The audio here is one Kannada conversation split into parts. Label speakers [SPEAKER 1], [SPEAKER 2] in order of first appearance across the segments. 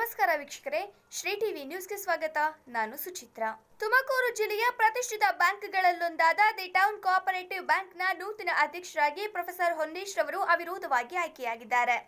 [SPEAKER 1] ನಮಸ್ಕಾರ ವೀಕ್ಷಕರೇ ಶ್ರೀ ಟಿವಿ ನ್ಯೂಸ್ಗೆ ಸ್ವಾಗತ ನಾನು ಸುಚಿತ್ರ ತುಮಕೂರು ಜಿಲ್ಲೆಯ ಪ್ರತಿಷ್ಠಿತ ಬ್ಯಾಂಕ್ಗಳಲ್ಲೊಂದಾದ ದಿ ಟೌನ್ ಕೋಆಪರೇಟಿವ್ ಬ್ಯಾಂಕ್ನ ನೂತನ ಅಧ್ಯಕ್ಷರಾಗಿ ಪ್ರೊಫೆಸರ್ ಹೊನ್ನೇಶ್ ರವರು ಅವಿರೋಧವಾಗಿ ಆಯ್ಕೆಯಾಗಿದ್ದಾರೆ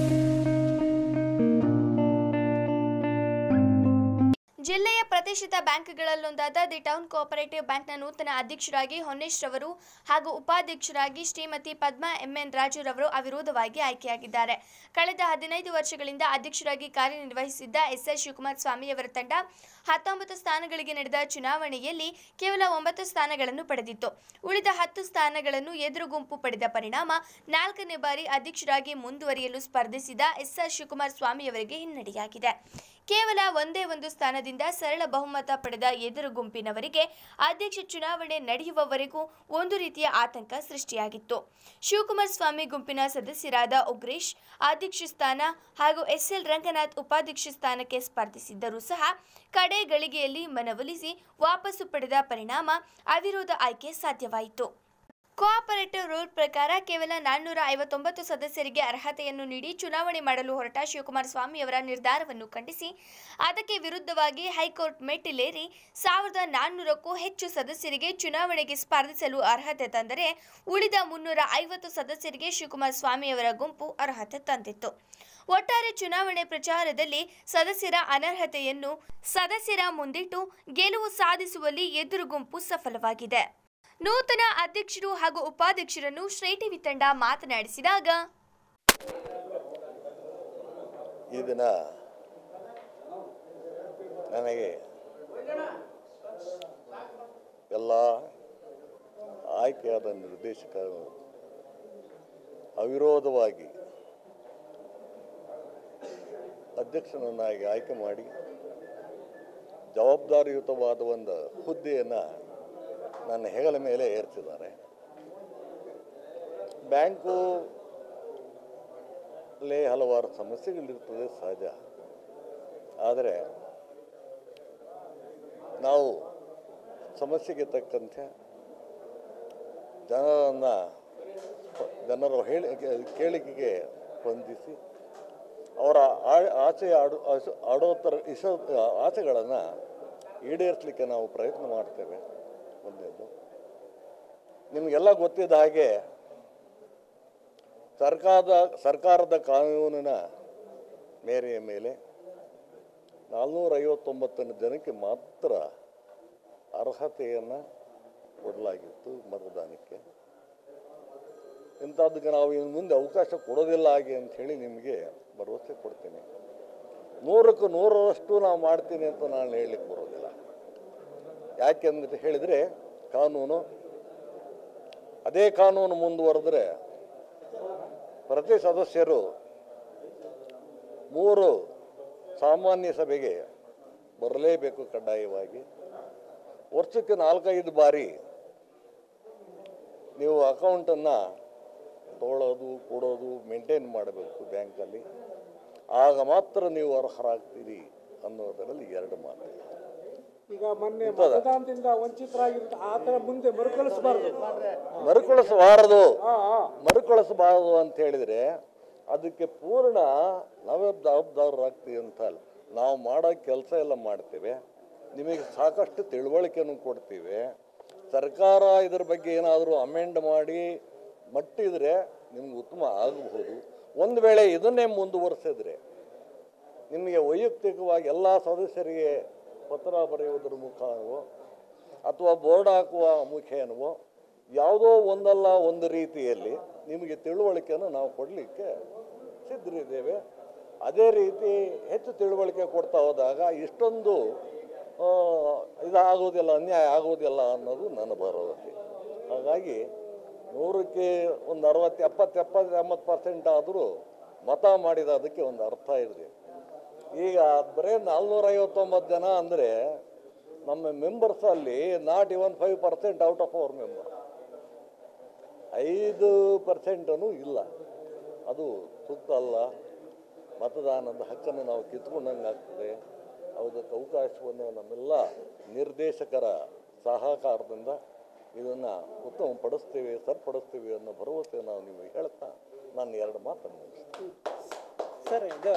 [SPEAKER 1] ಜಿಲ್ಲೆಯ ಪ್ರತಿಷ್ಠಿತ ಬ್ಯಾಂಕ್ಗಳಲ್ಲೊಂದಾದ ದಿ ಟೌನ್ ಕೋಆಪರೇಟಿವ್ ಬ್ಯಾಂಕ್ನ ನೂತನ ಅಧ್ಯಕ್ಷರಾಗಿ ಹೊನ್ನೇಶ್ ರವರು ಹಾಗೂ ಉಪಾಧ್ಯಕ್ಷರಾಗಿ ಶ್ರೀಮತಿ ಪದ್ಮಾ ಎಂಎನ್ ರಾಜು ರವರು ಅವಿರೋಧವಾಗಿ ಆಯ್ಕೆಯಾಗಿದ್ದಾರೆ ಕಳೆದ ಹದಿನೈದು ವರ್ಷಗಳಿಂದ ಅಧ್ಯಕ್ಷರಾಗಿ ಕಾರ್ಯನಿರ್ವಹಿಸಿದ್ದ ಎಸ್ ಎಸ್ ಶಿವಕುಮಾರ್ ಸ್ವಾಮಿಯವರ ತಂಡ ಹತ್ತೊಂಬತ್ತು ಸ್ಥಾನಗಳಿಗೆ ನಡೆದ ಚುನಾವಣೆಯಲ್ಲಿ ಕೇವಲ ಒಂಬತ್ತು ಸ್ಥಾನಗಳನ್ನು ಪಡೆದಿತ್ತು ಉಳಿದ ಹತ್ತು ಸ್ಥಾನಗಳನ್ನು ಎದುರು ಗುಂಪು ಪಡೆದ ಪರಿಣಾಮ ನಾಲ್ಕನೇ ಬಾರಿ ಅಧ್ಯಕ್ಷರಾಗಿ ಮುಂದುವರಿಯಲು ಸ್ಪರ್ಧಿಸಿದ ಎಸ್ ಆರ್ ಶಿವಕುಮಾರ್ ಸ್ವಾಮಿಯವರಿಗೆ ಹಿನ್ನಡೆಯಾಗಿದೆ ಕೇವಲ ಒಂದೇ ಒಂದು ಸ್ಥಾನದಿಂದ ಸರಳ ಬಹುಮತ ಪಡೆದ ಎದುರು ಗುಂಪಿನವರಿಗೆ ಅಧ್ಯಕ್ಷ ಚುನಾವಣೆ ನಡೆಯುವವರೆಗೂ ಒಂದು ರೀತಿಯ ಆತಂಕ ಸೃಷ್ಟಿಯಾಗಿತ್ತು ಶಿವಕುಮಾರ್ ಸ್ವಾಮಿ ಗುಂಪಿನ ಸದಸ್ಯರಾದ ಉಗ್ರೇಶ್ ಅಧ್ಯಕ್ಷ ಸ್ಥಾನ ಹಾಗೂ ಎಸ್ಎಲ್ ರಂಗನಾಥ್ ಉಪಾಧ್ಯಕ್ಷ ಸ್ಥಾನಕ್ಕೆ ಸ್ಪರ್ಧಿಸಿದ್ದರೂ ಸಹ ಕಡೆ ಗಳಿಗೆಯಲ್ಲಿ ಮನವೊಲಿಸಿ ವಾಪಸ್ಸು ಪಡೆದ ಪರಿಣಾಮ ಅವಿರೋಧ ಆಯ್ಕೆ ಸಾಧ್ಯವಾಯಿತು ಕೋಆಪರೇಟಿವ್ ರೂಲ್ ಪ್ರಕಾರ ಕೇವಲ ನಾನ್ನೂರ ಐವತ್ತೊಂಬತ್ತು ಸದಸ್ಯರಿಗೆ ಅರ್ಹತೆಯನ್ನು ನೀಡಿ ಚುನಾವಣೆ ಮಾಡಲು ಹೊರಟ ಶಿವಕುಮಾರ ಸ್ವಾಮಿಯವರ ನಿರ್ಧಾರವನ್ನು ಖಂಡಿಸಿ ಅದಕ್ಕೆ ವಿರುದ್ಧವಾಗಿ ಹೈಕೋರ್ಟ್ ಮೆಟ್ಟಿಲೇರಿ ಸಾವಿರದ ನಾನ್ನೂರಕ್ಕೂ ಹೆಚ್ಚು ಸದಸ್ಯರಿಗೆ ಚುನಾವಣೆಗೆ ಸ್ಪರ್ಧಿಸಲು ಅರ್ಹತೆ ತಂದರೆ ಉಳಿದ ಮುನ್ನೂರ ಐವತ್ತು ಸದಸ್ಯರಿಗೆ ಶಿವಕುಮಾರ ಸ್ವಾಮಿಯವರ ಗುಂಪು ಅರ್ಹತೆ ತಂದಿತ್ತು ಒಟ್ಟಾರೆ ಚುನಾವಣೆ ಪ್ರಚಾರದಲ್ಲಿ ಸದಸ್ಯರ ಅನರ್ಹತೆಯನ್ನು ಸದಸ್ಯರ ಮುಂದಿಟ್ಟು ಗೆಲುವು ಸಾಧಿಸುವಲ್ಲಿ ಎದುರು ಗುಂಪು ಸಫಲವಾಗಿದೆ ನೂತನ ಅಧ್ಯಕ್ಷರು ಹಾಗೂ ಉಪಾಧ್ಯಕ್ಷರನ್ನು ಶ್ರೀ ಟಿವಿ ತಂಡ ಮಾತನಾಡಿಸಿದಾಗ
[SPEAKER 2] ಈ ದಿನ ನನಗೆ ಎಲ್ಲ ಆಯ್ಕೆಯಾದ ನಿರ್ದೇಶಕರು ಅವಿರೋಧವಾಗಿ ಅಧ್ಯಕ್ಷನನ್ನಾಗಿ ಆಯ್ಕೆ ಮಾಡಿ ಜವಾಬ್ದಾರಿಯುತವಾದ ಒಂದು ಹುದ್ದೆಯನ್ನು ನನ್ನ ಹೆಗಲ ಮೇಲೆ ಏರ್ತಿದ್ದಾರೆ ಬ್ಯಾಂಕು ಅಲ್ಲೇ ಹಲವಾರು ಸಮಸ್ಯೆಗಳಿರ್ತದೆ ಸಹಜ ಆದರೆ ನಾವು ಸಮಸ್ಯೆಗೆ ತಕ್ಕಂತೆ ಜನರನ್ನು ಜನರ ಹೇಳಿ ಕೇಳಿಕೆಗೆ ಸ್ಪಂದಿಸಿ ಅವರ ಆ- ಆಸೆ ಆಡು ಆಸೆ- ಆಡೋತ್ತರ ಇಸ ಆಸೆಗಳನ್ನು ಈಡೇರಿಸಲಿಕ್ಕೆ ನಾವು ಪ್ರಯತ್ನ ಮಾಡ್ತೇವೆ ಒಂದನೇದು ನಿಮಗೆಲ್ಲ ಗೊತ್ತಿದ್ದ ಹಾಗೆ ಸರ್ಕಾರದ ಸರ್ಕಾರದ ಕಾನೂನಿನ ಮೇರೆಯ ಮೇಲೆ ನಾಲ್ನೂರ ಐವತ್ತೊಂಬತ್ತನೇ ಜನಕ್ಕೆ ಮಾತ್ರ ಅರ್ಹತೆಯನ್ನು ಕೊಡಲಾಗಿತ್ತು ಮತದಾನಕ್ಕೆ ಇಂಥದ್ದಕ್ಕೆ ನಾವು ಇನ್ನು ಮುಂದೆ ಅವಕಾಶ ಕೊಡೋದಿಲ್ಲ ಹಾಗೆ ಅಂತ ಹೇಳಿ ನಿಮಗೆ ಭರವಸೆ ಕೊಡ್ತೀನಿ ನೂರಕ್ಕೂ ನೂರರಷ್ಟು ನಾವು ಮಾಡ್ತೀನಿ ಅಂತ ನಾನು ಹೇಳಲಿಕ್ಕೆ ಬರೋದಿಲ್ಲ ಯಾಕೆಂದ್ರೆ ಹೇಳಿದರೆ ಕಾನೂನು ಅದೇ ಕಾನೂನು ಮುಂದುವರೆದ್ರೆ ಪ್ರತಿ ಸದಸ್ಯರು ಮೂರು ಸಾಮಾನ್ಯ ಸಭೆಗೆ ಬರಲೇಬೇಕು ಕಡ್ಡಾಯವಾಗಿ ವರ್ಷಕ್ಕೆ ನಾಲ್ಕೈದು ಬಾರಿ ನೀವು ಅಕೌಂಟನ್ನು ತೊಗೊಳ್ಳೋದು ಕೊಡೋದು ಮೇಂಟೈನ್ ಮಾಡಬೇಕು ಬ್ಯಾಂಕಲ್ಲಿ ಆಗ ಮಾತ್ರ ನೀವು ಅರ್ಹರಾಗ್ತೀರಿ ಅನ್ನೋದರಲ್ಲಿ ಎರಡು ಮಾತು
[SPEAKER 3] ಈಗ ಮೊನ್ನೆ
[SPEAKER 2] ಇಂಥದ?
[SPEAKER 3] ಮತದಾನದಿಂದ ವಂಚಿತರಾಗಿರ್ತ ಆ ಥರ ಮುಂದೆ ಮರುಕಳಿಸಬಾರ್ದು
[SPEAKER 2] ಮರುಕಳಿಸಬಾರದು
[SPEAKER 3] ಹಾ ಹಾ
[SPEAKER 2] ಮರುಕಳಿಸಬಾರದು ಅಂತ ಹೇಳಿದರೆ ಅದಕ್ಕೆ ಪೂರ್ಣ ನಾವೇ ಜವಾಬ್ದಾರರಾಗ್ತೀವಿ ಅಂತ ಅಲ್ಲ ನಾವು ಮಾಡೋ ಕೆಲಸ ಎಲ್ಲ ಮಾಡ್ತೇವೆ ನಿಮಗೆ ಸಾಕಷ್ಟು ತಿಳುವಳಿಕೆಯನ್ನು ಕೊಡ್ತೀವಿ ಸರ್ಕಾರ ಇದ್ರ ಬಗ್ಗೆ ಏನಾದರೂ ಅಮೆಂಡ್ ಮಾಡಿ ಮಟ್ಟಿದ್ರೆ ನಿಮ್ಗೆ ಉತ್ತಮ ಆಗಬಹುದು ಒಂದು ವೇಳೆ ಇದನ್ನೇ ಮುಂದುವರಿಸಿದ್ರೆ ನಿಮಗೆ ವೈಯಕ್ತಿಕವಾಗಿ ಎಲ್ಲ ಸದಸ್ಯರಿಗೆ ಪತ್ರ ಬರೆಯುವುದರ ಮುಖಾನವೋ ಅಥವಾ ಬೋರ್ಡ್ ಹಾಕುವ ಮುಖೇನವೋ ಯಾವುದೋ ಒಂದಲ್ಲ ಒಂದು ರೀತಿಯಲ್ಲಿ ನಿಮಗೆ ತಿಳುವಳಿಕೆಯನ್ನು ನಾವು ಕೊಡಲಿಕ್ಕೆ ಸಿದ್ಧರಿದ್ದೇವೆ ಅದೇ ರೀತಿ ಹೆಚ್ಚು ತಿಳುವಳಿಕೆ ಕೊಡ್ತಾ ಹೋದಾಗ ಇಷ್ಟೊಂದು ಆ, ಇದಾಗೋದಿಲ್ಲ ಅನ್ಯಾಯ ಆಗೋದಿಲ್ಲ ಅನ್ನೋದು ನನ್ನ ಭರವಸೆ ಹಾಗಾಗಿ ನೂರಕ್ಕೆ ಒಂದು ಅರವತ್ತು ಎಪ್ಪತ್ತು ಎಪ್ಪತ್ತು ಎಂಬತ್ತು ಪರ್ಸೆಂಟ್ ಆದರೂ ಮತ ಮಾಡಿದ ಅದಕ್ಕೆ ಒಂದು ಅರ್ಥ ಇದೆ ಈಗ ಬರೀ ನಾಲ್ನೂರ ಐವತ್ತೊಂಬತ್ತು ಜನ ಅಂದರೆ ನಮ್ಮ ಮೆಂಬರ್ಸಲ್ಲಿ not even five percent out of our member ಐದು ಪರ್ಸೆಂಟೂ ಇಲ್ಲ ಅದು ಸೂಕ್ತ ಅಲ್ಲ ಮತದಾನದ ಹಕ್ಕನ್ನು ನಾವು ಕಿತ್ಕೊಂಡಂಗೆ ಆಗ್ತದೆ ಅದಕ್ಕೆ ಅವಕಾಶವನ್ನು ನಮ್ಮೆಲ್ಲ ನಿರ್ದೇಶಕರ ಸಹಕಾರದಿಂದ ಇದನ್ನು ಉತ್ತಮಪಡಿಸ್ತೀವಿ ಸರಿಪಡಿಸ್ತೀವಿ ಅನ್ನೋ ಭರವಸೆ ನಾವು ನಿಮಗೆ ಹೇಳ್ತಾ ನಾನು ಎರಡು ಮಾತನ್ನು ಮುಗಿಸ್ತೀನಿ
[SPEAKER 4] ಸರ್ ಇದು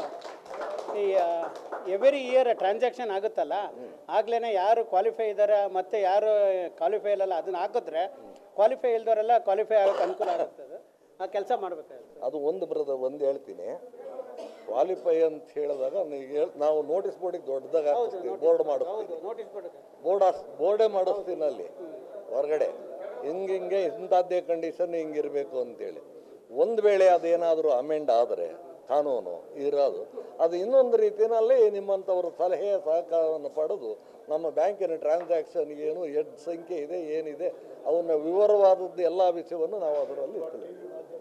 [SPEAKER 4] ಈ ಎವ್ರಿ ಇಯರ್ ಟ್ರಾನ್ಸಾಕ್ಷನ್ ಆಗುತ್ತಲ್ಲ ಆಗ್ಲೇ ಯಾರು ಕ್ವಾಲಿಫೈ ಇದ್ದಾರೆ ಮತ್ತು ಯಾರು ಕ್ವಾಲಿಫೈ ಇಲ್ಲಲ್ಲ ಅದನ್ನ ಹಾಕಿದ್ರೆ ಕ್ವಾಲಿಫೈ ಇಲ್ದವರೆಲ್ಲ ಕ್ವಾಲಿಫೈ ಆಗೋಕ್ಕೆ ಅನುಕೂಲ ಆಗುತ್ತದೆ ಆ ಕೆಲಸ ಮಾಡಬೇಕಾಗುತ್ತೆ
[SPEAKER 2] ಅದು ಒಂದು ಬರದ ಒಂದು ಹೇಳ್ತೀನಿ ಕ್ವಾಲಿಫೈ ಅಂತ ಹೇಳಿದಾಗ ನೀವು ಹೇಳ್- ನಾವು ನೋಟಿಸ್ ಬೋರ್ಡಿಗೆ ದೊಡ್ಡದಾಗ ಹಾಕಿಸ್ತೀವಿ ಬೋರ್ಡ್ ಮಾಡಿಸ್ತೀವಿ
[SPEAKER 4] ನೋಟಿಸ್ ಬೋರ್ಡ್
[SPEAKER 2] ಬೋರ್ಡ್ ಹಾಸ್ ಬೋರ್ಡೇ ಮಾಡಿಸ್ತೀನಿ ಅಲ್ಲಿ ಹೊರಗಡೆ ಹಿಂಗೆ ಹಿಂಗೆ ಇಂಥದ್ದೇ ಕಂಡೀಷನ್ ಹಿಂಗಿರಬೇಕು ಅಂತೇಳಿ ಒಂದು ವೇಳೆ ಅದೇನಾದರೂ ಅಮೆಂಡ್ ಆದರೆ ಕಾನೂನು ಇರೋದು ಅದು ಇನ್ನೊಂದು ರೀತಿಯಲ್ಲಿ ನಿಮ್ಮಂಥವ್ರ ಸಲಹೆ ಸಹಕಾರವನ್ನು ಪಡೆದು ನಮ್ಮ ಬ್ಯಾಂಕಿನ ಟ್ರಾನ್ಸಾಕ್ಷನ್ ಏನು ಎಷ್ಟು ಸಂಖ್ಯೆ ಇದೆ ಏನಿದೆ ಅವನ್ನ ವಿವರವಾದದ್ದು ಎಲ್ಲ ವಿಷಯವನ್ನು ನಾವು ಅದರಲ್ಲಿ ಇರ್ತೇವೆ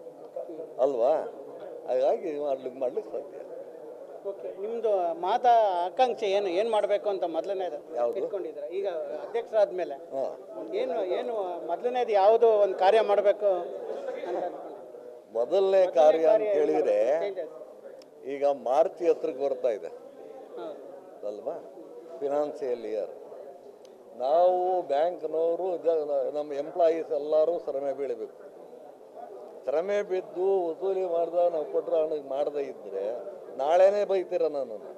[SPEAKER 2] ಅಲ್ವಾ ಹಾಗಾಗಿ ಮಾಡ್ಲಿಕ್ಕೆ ಮಾಡ್ಲಿಕ್ಕೆ ಸಾಧ್ಯ
[SPEAKER 4] ಓಕೆ ನಿಮ್ಮದು ಮಾತಾ ಆಕಾಂಕ್ಷೆ ಏನು ಏನು ಮಾಡಬೇಕು ಅಂತ ಮೊದಲನೇದು
[SPEAKER 2] ಯಾವುದು?
[SPEAKER 4] ಇಟ್ಕೊಂಡಿದ್ದೀರಾ ಈಗ ಅಧ್ಯಕ್ಷರಾದ್ಮೇಲೆ
[SPEAKER 2] ಹಾಂ
[SPEAKER 4] ಏನು ಏನು ಮೊದಲನೇದು ಯಾವುದು ಒಂದು ಕಾರ್ಯ ಮಾಡಬೇಕು ಅಂತ ಅನ್ಕೊಂಡಿದ್ದೀರಾ?
[SPEAKER 2] ಮೊದಲನೇ ಕಾರ್ಯ ಅಂತ
[SPEAKER 4] ಕಾರ್ಯ ಏನ್
[SPEAKER 2] ಹೇಳಿದರೆ
[SPEAKER 4] ಮಾಡ್ಬೇಕು?
[SPEAKER 2] ಈಗ ಮಾರ್ಚ್ ಹತ್ರಕ್ಕೆ ಬರ್ತಾ ಇದೆ
[SPEAKER 4] ಹೌದು.
[SPEAKER 2] ಅಲ್ವಾ ಫಿನಾನ್ಸಿಯಲ್ ಇಯರ್ ನಾವು ಬ್ಯಾಂಕ್ನವರು ಜ- ನಮ್ಮ ಎಂಪ್ಲಾಯೀಸ್ ಎಲ್ಲರೂ ಶ್ರಮೆ ಬೀಳಬೇಕು ಶ್ರಮೆ ಬಿದ್ದು ವಸೂಲಿ ಮಾಡ್ದ ನಾವು ಕೊಟ್ಟರೆ ಹಣ ಮಾಡದೇ ಇದ್ದರೆ ನಾಳೆನೇ ಬೈತೀರ ನನ್ನನ್ನು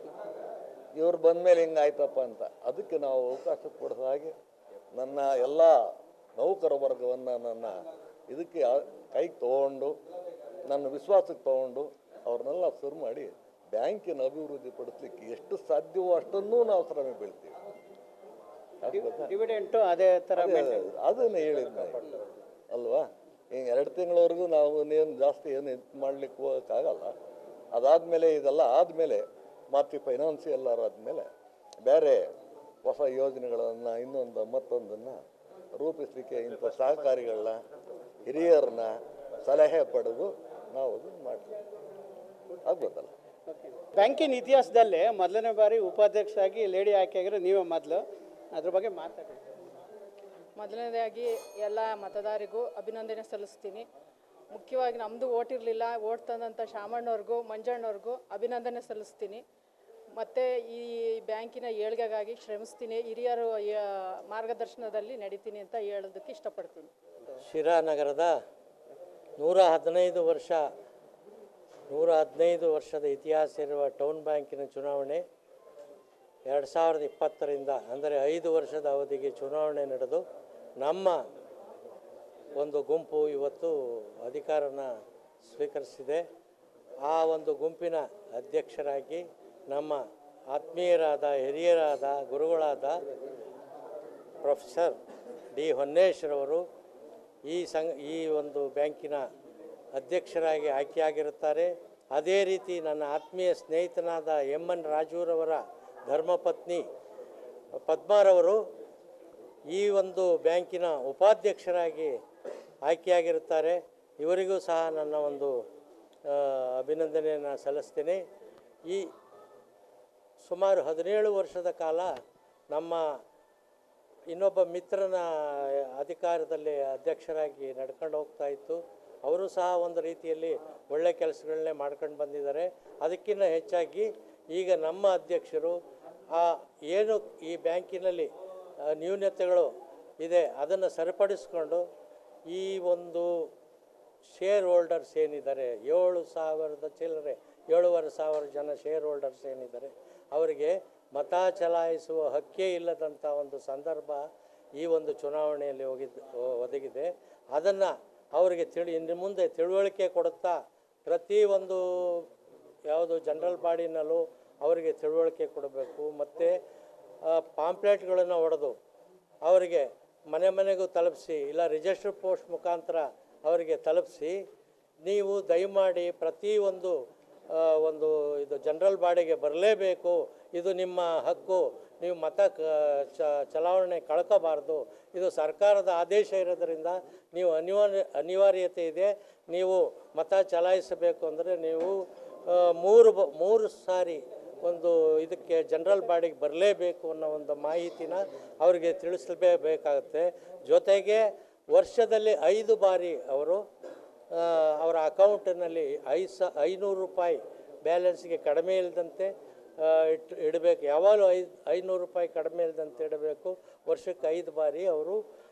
[SPEAKER 2] ಇವ್ರು ಬಂದಮೇಲೆ ಹಿಂಗಾಯ್ತಪ್ಪ ಅಂತ ಅದಕ್ಕೆ ನಾವು ಅವಕಾಶ ಕೊಡದ ಹಾಗೆ ನನ್ನ ಎಲ್ಲ ನೌಕರ ವರ್ಗವನ್ನು ನನ್ನ ಇದಕ್ಕೆ ಆ- ಕೈಗೆ ತಗೊಂಡು ನನ್ನ ವಿಶ್ವಾಸಕ್ಕೆ ತಗೊಂಡು ಅವ್ರನ್ನೆಲ್ಲ ಶುರು ಮಾಡಿ ಬ್ಯಾಂಕಿನ ಅಭಿವೃದ್ಧಿ ಪಡಿಸ್ಲಿಕ್ಕೆ ಎಷ್ಟು ಸಾಧ್ಯವೋ ಅಷ್ಟನ್ನೂ ನಾವು ಶ್ರಮೆ ಬೀಳ್ತೀವಿ ಆಗ್ಬೋದಾ?
[SPEAKER 4] ಡಿವಿಡೆಂಟು ಅದೇ ಥರ
[SPEAKER 2] ಅದೇ, ಅದನ್ನೇ ಹೇಳಿದ್ ನಾವು ಅಲ್ವಾ ಈಗ ಎರಡು ತಿಂಗಳವರೆಗೂ ನಾವು ಏನು ಜಾಸ್ತಿ ಏನು ಇದು ಮಾಡ್ಲಿಕ್ಕೆ ಹೋಗೋಕ್ಕಾಗಲ್ಲ ಅದಾದಮೇಲೆ ಇದೆಲ್ಲ ಆದಮೇಲೆ ಮತ್ತೆ ಫೈನಾನ್ಸಿಯಲ್ ಆದಮೇಲೆ ಬೇರೆ ಹೊಸ ಯೋಜನೆಗಳನ್ನು ಇನ್ನೊಂದು ಮತ್ತೊಂದನ್ನು ರೂಪಿಸಲಿಕ್ಕೆ ಇಂಥ ಸಹಕಾರಿಗಳನ್ನ ಹಿರಿಯರನ್ನ ಸಲಹೆ ಪಡೆದು ನಾವು ಅದನ್ನು ಮಾಡ್ತೀವಿ ಆಗ್ಬೋದಲ್ಲ
[SPEAKER 4] ಬ್ಯಾಂಕಿನ ಇತಿಹಾಸದಲ್ಲೇ ಮೊದಲನೇ ಬಾರಿ ಉಪಾಧ್ಯಕ್ಷರಾಗಿ ಲೇಡಿ ಆಯ್ಕೆಯಾಗಿರೋ ನೀವೇ ಮೊದಲು ಅದ್ರ ಬಗ್ಗೆ ಮಾತಾಡಿ
[SPEAKER 5] ಮೊದಲನೇದಾಗಿ ಎಲ್ಲ ಮತದಾರರಿಗೂ ಅಭಿನಂದನೆ ಸಲ್ಲಿಸ್ತೀನಿ ಮುಖ್ಯವಾಗಿ ನಮ್ಮದು ಓಟ್ ಇರಲಿಲ್ಲ ಓಟ್ ತಂದಂಥ ಶಾಮಣ್ಣವ್ರಿಗೂ ಮಂಜಣ್ಣವ್ರಿಗೂ ಅಭಿನಂದನೆ ಸಲ್ಲಿಸ್ತೀನಿ ಮತ್ತು ಈ ಬ್ಯಾಂಕಿನ ಏಳ್ಗೆಗಾಗಿ ಶ್ರಮಿಸ್ತೀನಿ ಹಿರಿಯರು ಆ, ಮಾರ್ಗದರ್ಶನದಲ್ಲಿ ನಡೀತೀನಿ ಅಂತ ಹೇಳೋದಕ್ಕೆ ಇಷ್ಟಪಡ್ತೀನಿ
[SPEAKER 6] ಶಿರಾ ನಗರದ ನೂರ ಹದಿನೈದು ವರ್ಷ ನೂರ ಹದಿನೈದು ವರ್ಷದ ಇತಿಹಾಸ ಇರುವ ಟೌನ್ ಬ್ಯಾಂಕಿನ ಚುನಾವಣೆ ಎರಡು ಸಾವಿರದ ಇಪ್ಪತ್ತರಿಂದ ಅಂದರೆ ಐದು ವರ್ಷದ ಅವಧಿಗೆ ಚುನಾವಣೆ ನಡೆದು ನಮ್ಮ ಒಂದು ಗುಂಪು ಇವತ್ತು ಅಧಿಕಾರನ ಸ್ವೀಕರಿಸಿದೆ ಆ ಒಂದು ಗುಂಪಿನ ಅಧ್ಯಕ್ಷರಾಗಿ ನಮ್ಮ ಆತ್ಮೀಯರಾದ ಹಿರಿಯರಾದ ಗುರುಗಳಾದ ಪ್ರೊಫೆಸರ್ ಡಿ ಹೊನ್ನೇಶ್ರವರು ಈ ಸಂಘ ಈ ಒಂದು ಬ್ಯಾಂಕಿನ ಅಧ್ಯಕ್ಷರಾಗಿ ಆಯ್ಕೆಯಾಗಿರುತ್ತಾರೆ ಅದೇ ರೀತಿ ನನ್ನ ಆತ್ಮೀಯ ಸ್ನೇಹಿತನಾದ ಎಮ್ ಎನ್ ರಾಜೂರವರ ಧರ್ಮಪತ್ನಿ ಪದ್ಮಾರವರು ಈ ಒಂದು ಬ್ಯಾಂಕಿನ ಉಪಾಧ್ಯಕ್ಷರಾಗಿ ಆಯ್ಕೆಯಾಗಿರುತ್ತಾರೆ ಇವರಿಗೂ ಸಹ ನನ್ನ ಒಂದು ಆ, ಅಭಿನಂದನೆಯನ್ನು ಸಲ್ಲಿಸ್ತೀನಿ ಈ ಸುಮಾರು ಹದಿನೇಳು ವರ್ಷದ ಕಾಲ ನಮ್ಮ ಇನ್ನೊಬ್ಬ ಮಿತ್ರನ ಅಧಿಕಾರದಲ್ಲಿ ಅಧ್ಯಕ್ಷರಾಗಿ ನಡ್ಕೊಂಡು ಹೋಗ್ತಾ ಇತ್ತು ಅವರು ಸಹ ಒಂದು ರೀತಿಯಲ್ಲಿ ಒಳ್ಳೆ ಕೆಲಸಗಳನ್ನೇ ಮಾಡ್ಕೊಂಡು ಬಂದಿದ್ದಾರೆ ಅದಕ್ಕಿಂತ ಹೆಚ್ಚಾಗಿ ಈಗ ನಮ್ಮ ಅಧ್ಯಕ್ಷರು ಆ ಏನು ಈ ಬ್ಯಾಂಕಿನಲ್ಲಿ ಆ, ನ್ಯೂನತೆಗಳು ಇದೆ ಅದನ್ನು ಸರಿಪಡಿಸ್ಕೊಂಡು ಈ ಒಂದು ಶೇರ್ ಹೋಲ್ಡರ್ಸ್ ಏನಿದ್ದಾರೆ ಏಳು ಸಾವಿರದ ಚಿಲ್ಲರೆ ಏಳುವರೆ ಸಾವಿರ ಜನ ಶೇರ್ ಹೋಲ್ಡರ್ಸ್ ಏನಿದ್ದಾರೆ ಅವರಿಗೆ ಮತ ಚಲಾಯಿಸುವ ಹಕ್ಕೇ ಇಲ್ಲದಂಥ ಒಂದು ಸಂದರ್ಭ ಈ ಒಂದು ಚುನಾವಣೆಯಲ್ಲಿ ಹೋಗಿದ್ದು ಒದಗಿದೆ ಅದನ್ನು ಅವರಿಗೆ ತಿಳಿ ಇನ್ನು ಮುಂದೆ ತಿಳುವಳಿಕೆ ಕೊಡುತ್ತಾ ಪ್ರತಿ ಒಂದು ಯಾವುದು ಜನರಲ್ ಬಾಡಿನಲ್ಲೂ ಅವರಿಗೆ ತಿಳುವಳಿಕೆ ಕೊಡಬೇಕು ಮತ್ತು ಪಾಂಪ್ಲೆಟ್ಗಳನ್ನು ಹೊಡೆದು ಅವರಿಗೆ ಮನೆ ಮನೆಗೂ ತಲುಪಿಸಿ ಇಲ್ಲ ರಿಜಿಸ್ಟರ್ ಪೋಸ್ಟ್ ಮುಖಾಂತರ ಅವರಿಗೆ ತಲುಪಿಸಿ ನೀವು ದಯಮಾಡಿ ಪ್ರತಿ ಒಂದು ಆ, ಒಂದು ಇದು ಜನರಲ್ ಬಾಡಿಗೆ ಬರಲೇಬೇಕು ಇದು ನಿಮ್ಮ ಹಕ್ಕು ನೀವು ಮತ ಕ ಚ ಚಲಾವಣೆ ಕಳ್ಕೋಬಾರ್ದು ಇದು ಸರ್ಕಾರದ ಆದೇಶ ಇರೋದರಿಂದ ನೀವು ಅನಿವಾರ್ಯ ಅನಿವಾರ್ಯತೆ ಇದೆ ನೀವು ಮತ ಚಲಾಯಿಸಬೇಕು ಅಂದರೆ ನೀವು ಆ, ಮೂರು ಬ ಮೂರು ಸಾರಿ ಒಂದು ಇದಕ್ಕೆ ಜನರಲ್ ಬಾಡಿಗೆ ಬರಲೇಬೇಕು ಅನ್ನೋ ಒಂದು ಮಾಹಿತಿನ ಅವರಿಗೆ ತಿಳಿಸಲೇಬೇಕಾಗುತ್ತೆ ಜೊತೆಗೆ ವರ್ಷದಲ್ಲಿ ಐದು ಬಾರಿ ಅವರು ಆ, ಅವರ ಅಕೌಂಟಿನಲ್ಲಿ ಐ ಸ ಐನೂರು ರೂಪಾಯಿ ಬ್ಯಾಲೆನ್ಸ್ಗೆ ಕಡಿಮೆ ಇಲ್ಲದಂತೆ ಆ, ಇಟ್ ಇಡಬೇಕು ಯಾವಾಗಲೂ ಐದು ಐನೂರು ರೂಪಾಯಿ ಕಡಿಮೆ ಇಲ್ಲದಂತೆ ಇಡಬೇಕು ವರ್ಷಕ್ಕೆ ಐದು ಬಾರಿ ಅವರು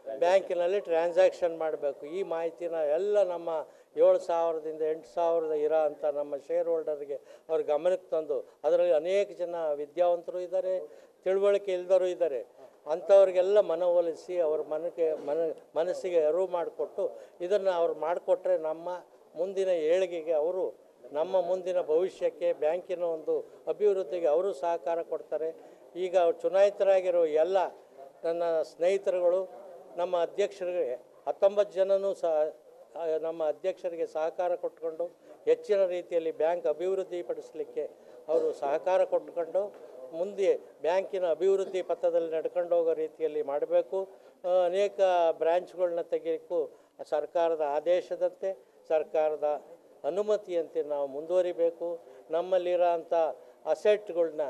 [SPEAKER 6] ಬ್ಯಾಂಕಿನಲ್ಲಿ ಟ್ರಾನ್ಸಾಕ್ಷನ್ ಮಾಡಬೇಕು ಈ ಮಾಹಿತಿನ ಎಲ್ಲ ನಮ್ಮ ಏಳು ಸಾವಿರದಿಂದ ಎಂಟು ಸಾವಿರದ ಇರೋ ಅಂಥ ನಮ್ಮ ಶೇರ್ ಹೋಲ್ಡರ್ಗೆ ಅವ್ರ ಗಮನಕ್ಕೆ ತಂದು ಅದರಲ್ಲಿ ಅನೇಕ ಜನ ವಿದ್ಯಾವಂತರು ಇದ್ದಾರೆ ತಿಳುವಳಿಕೆ ಇಲ್ದವರು ಇದ್ದಾರೆ ಅಂಥವ್ರಿಗೆಲ್ಲ ಮನವೊಲಿಸಿ ಅವ್ರ ಮನಕ್ಕೆ ಮನ ಮನಸ್ಸಿಗೆ ಅರಿವು ಮಾಡಿಕೊಟ್ಟು ಇದನ್ನು ಅವ್ರು ಮಾಡಿಕೊಟ್ರೆ ನಮ್ಮ ಮುಂದಿನ ಏಳಿಗೆಗೆ ಅವರು ನಮ್ಮ ಮುಂದಿನ ಭವಿಷ್ಯಕ್ಕೆ ಬ್ಯಾಂಕಿನ ಒಂದು ಅಭಿವೃದ್ಧಿಗೆ ಅವರು ಸಹಕಾರ ಕೊಡ್ತಾರೆ ಈಗ ಚುನಾಯಿತರಾಗಿರೋ ಎಲ್ಲ ನನ್ನ ಸ್ನೇಹಿತರುಗಳು ನಮ್ಮ ಅಧ್ಯಕ್ಷರಿಗೆ ಹತ್ತೊಂಬತ್ತು ಜನನೂ ಸಹ ಆ, ನಮ್ಮ ಅಧ್ಯಕ್ಷರಿಗೆ ಸಹಕಾರ ಕೊಟ್ಕೊಂಡು ಹೆಚ್ಚಿನ ರೀತಿಯಲ್ಲಿ ಬ್ಯಾಂಕ್ ಅಭಿವೃದ್ಧಿ ಪಡಿಸಲಿಕ್ಕೆ ಅವರು ಸಹಕಾರ ಕೊಟ್ಕೊಂಡು ಮುಂದೆ ಬ್ಯಾಂಕಿನ ಅಭಿವೃದ್ಧಿ ಪಥದಲ್ಲಿ ನಡ್ಕೊಂಡು ಹೋಗೋ ರೀತಿಯಲ್ಲಿ ಮಾಡಬೇಕು ಆ, ಅನೇಕ ಬ್ರ್ಯಾಂಚ್ಗಳನ್ನ ತೆಗೆಯಕ್ಕೂ ಸರ್ಕಾರದ ಆದೇಶದಂತೆ ಸರ್ಕಾರದ ಅನುಮತಿಯಂತೆ ನಾವು ಮುಂದುವರಿಬೇಕು ನಮ್ಮಲ್ಲಿರೋ ಅಂಥ ಅಸೆಟ್ಗಳ್ನ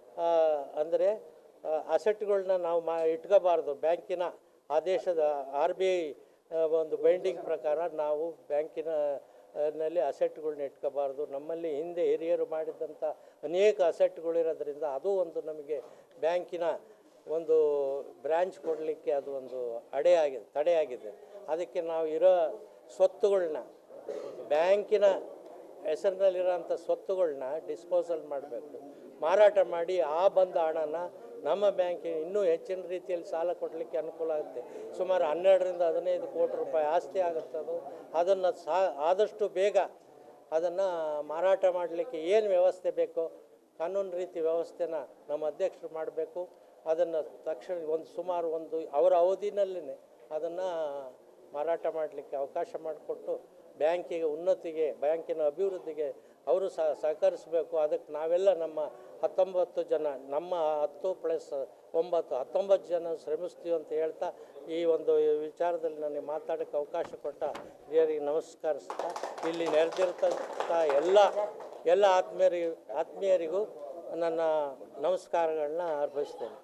[SPEAKER 6] ಅಂದರೆ ಅಸೆಟ್ಗಳ್ನ ನಾವು ಮಾ ಇಟ್ಕೋಬಾರ್ದು ಬ್ಯಾಂಕಿನ ಆದೇಶದ ಆರ್ ಬಿ ಐ ಒಂದು ಬೈಂಡಿಂಗ್ ಪ್ರಕಾರ ನಾವು ಬ್ಯಾಂಕಿನ ಆ, ನಲ್ಲಿ ಅಸೆಟ್ಗಳ್ನ ಇಟ್ಕೋಬಾರ್ದು ನಮ್ಮಲ್ಲಿ ಹಿಂದೆ ಹಿರಿಯರು ಮಾಡಿದಂಥ ಅನೇಕ ಅಸೆಟ್ಗಳಿರೋದ್ರಿಂದ ಅದು ಒಂದು ನಮಗೆ ಬ್ಯಾಂಕಿನ ಒಂದು ಬ್ರ್ಯಾಂಚ್ ಕೊಡಲಿಕ್ಕೆ ಅದು ಒಂದು ಅಡೆಯಾಗಿದೆ ತಡೆಯಾಗಿದೆ ಅದಕ್ಕೆ ನಾವು ಇರೋ ಸ್ವತ್ತುಗಳ್ನ ಬ್ಯಾಂಕಿನ ಹೆಸರಿನಲ್ಲಿರೋಂಥ ಸ್ವತ್ತುಗಳ್ನ ಡಿಸ್ಪೋಸಲ್ ಮಾಡಬೇಕು ಮಾರಾಟ ಮಾಡಿ ಆ ಬಂದ ಹಣನ ನಮ್ಮ ಬ್ಯಾಂಕಿಗೆ ಇನ್ನೂ ಹೆಚ್ಚಿನ ರೀತಿಯಲ್ಲಿ ಸಾಲ ಕೊಡಲಿಕ್ಕೆ ಅನುಕೂಲ ಆಗುತ್ತೆ ಸುಮಾರು ಹನ್ನೆರಡರಿಂದ ಹದಿನೈದು ಕೋಟಿ ರೂಪಾಯಿ ಆಸ್ತಿ ಆಗುತ್ತೆ ಅದು ಅದನ್ನು ಸಾ ಆದಷ್ಟು ಬೇಗ ಅದನ್ನು ಮಾರಾಟ ಮಾಡಲಿಕ್ಕೆ ಏನು ವ್ಯವಸ್ಥೆ ಬೇಕೋ ಕಾನೂನು ರೀತಿ ವ್ಯವಸ್ಥೆನ ನಮ್ಮ ಅಧ್ಯಕ್ಷರು ಮಾಡಬೇಕು ಅದನ್ನು ತಕ್ಷಣ ಒಂದು ಸುಮಾರು ಒಂದು ಅವರ ಅವಧಿನಲ್ಲೇ ಅದನ್ನು ಮಾರಾಟ ಮಾಡಲಿಕ್ಕೆ ಅವಕಾಶ ಮಾಡಿಕೊಟ್ಟು ಬ್ಯಾಂಕಿಗೆ ಉನ್ನತಿಗೆ ಬ್ಯಾಂಕಿನ ಅಭಿವೃದ್ಧಿಗೆ ಅವರು ಸಹ ಸಹಕರಿಸಬೇಕು ಅದಕ್ಕೆ ನಾವೆಲ್ಲ ನಮ್ಮ ಹತ್ತೊಂಬತ್ತು ಜನ ನಮ್ಮ ಹತ್ತು ಪ್ಲಸ್ ಒಂಬತ್ತು ಹತ್ತೊಂಬತ್ತು ಜನ ಶ್ರಮಿಸ್ತೀವಿ ಅಂತ ಹೇಳ್ತಾ ಈ ಒಂದು ವಿಚಾರದಲ್ಲಿ ನನಗೆ ಮಾತಾಡೋಕ್ಕೆ ಅವಕಾಶ ಕೊಟ್ಟ ಹಿರಿಯರಿಗೆ ನಮಸ್ಕರಿಸ್ತಾ ಇಲ್ಲಿ ನೆರೆದಿರ್ತಂಥ ಎಲ್ಲ ಎಲ್ಲ ಆತ್ಮೀಯರಿಗೂ ಆತ್ಮೀಯರಿಗೂ ನನ್ನ ನಮಸ್ಕಾರಗಳನ್ನ ಅರ್ಪಿಸ್ತೇನೆ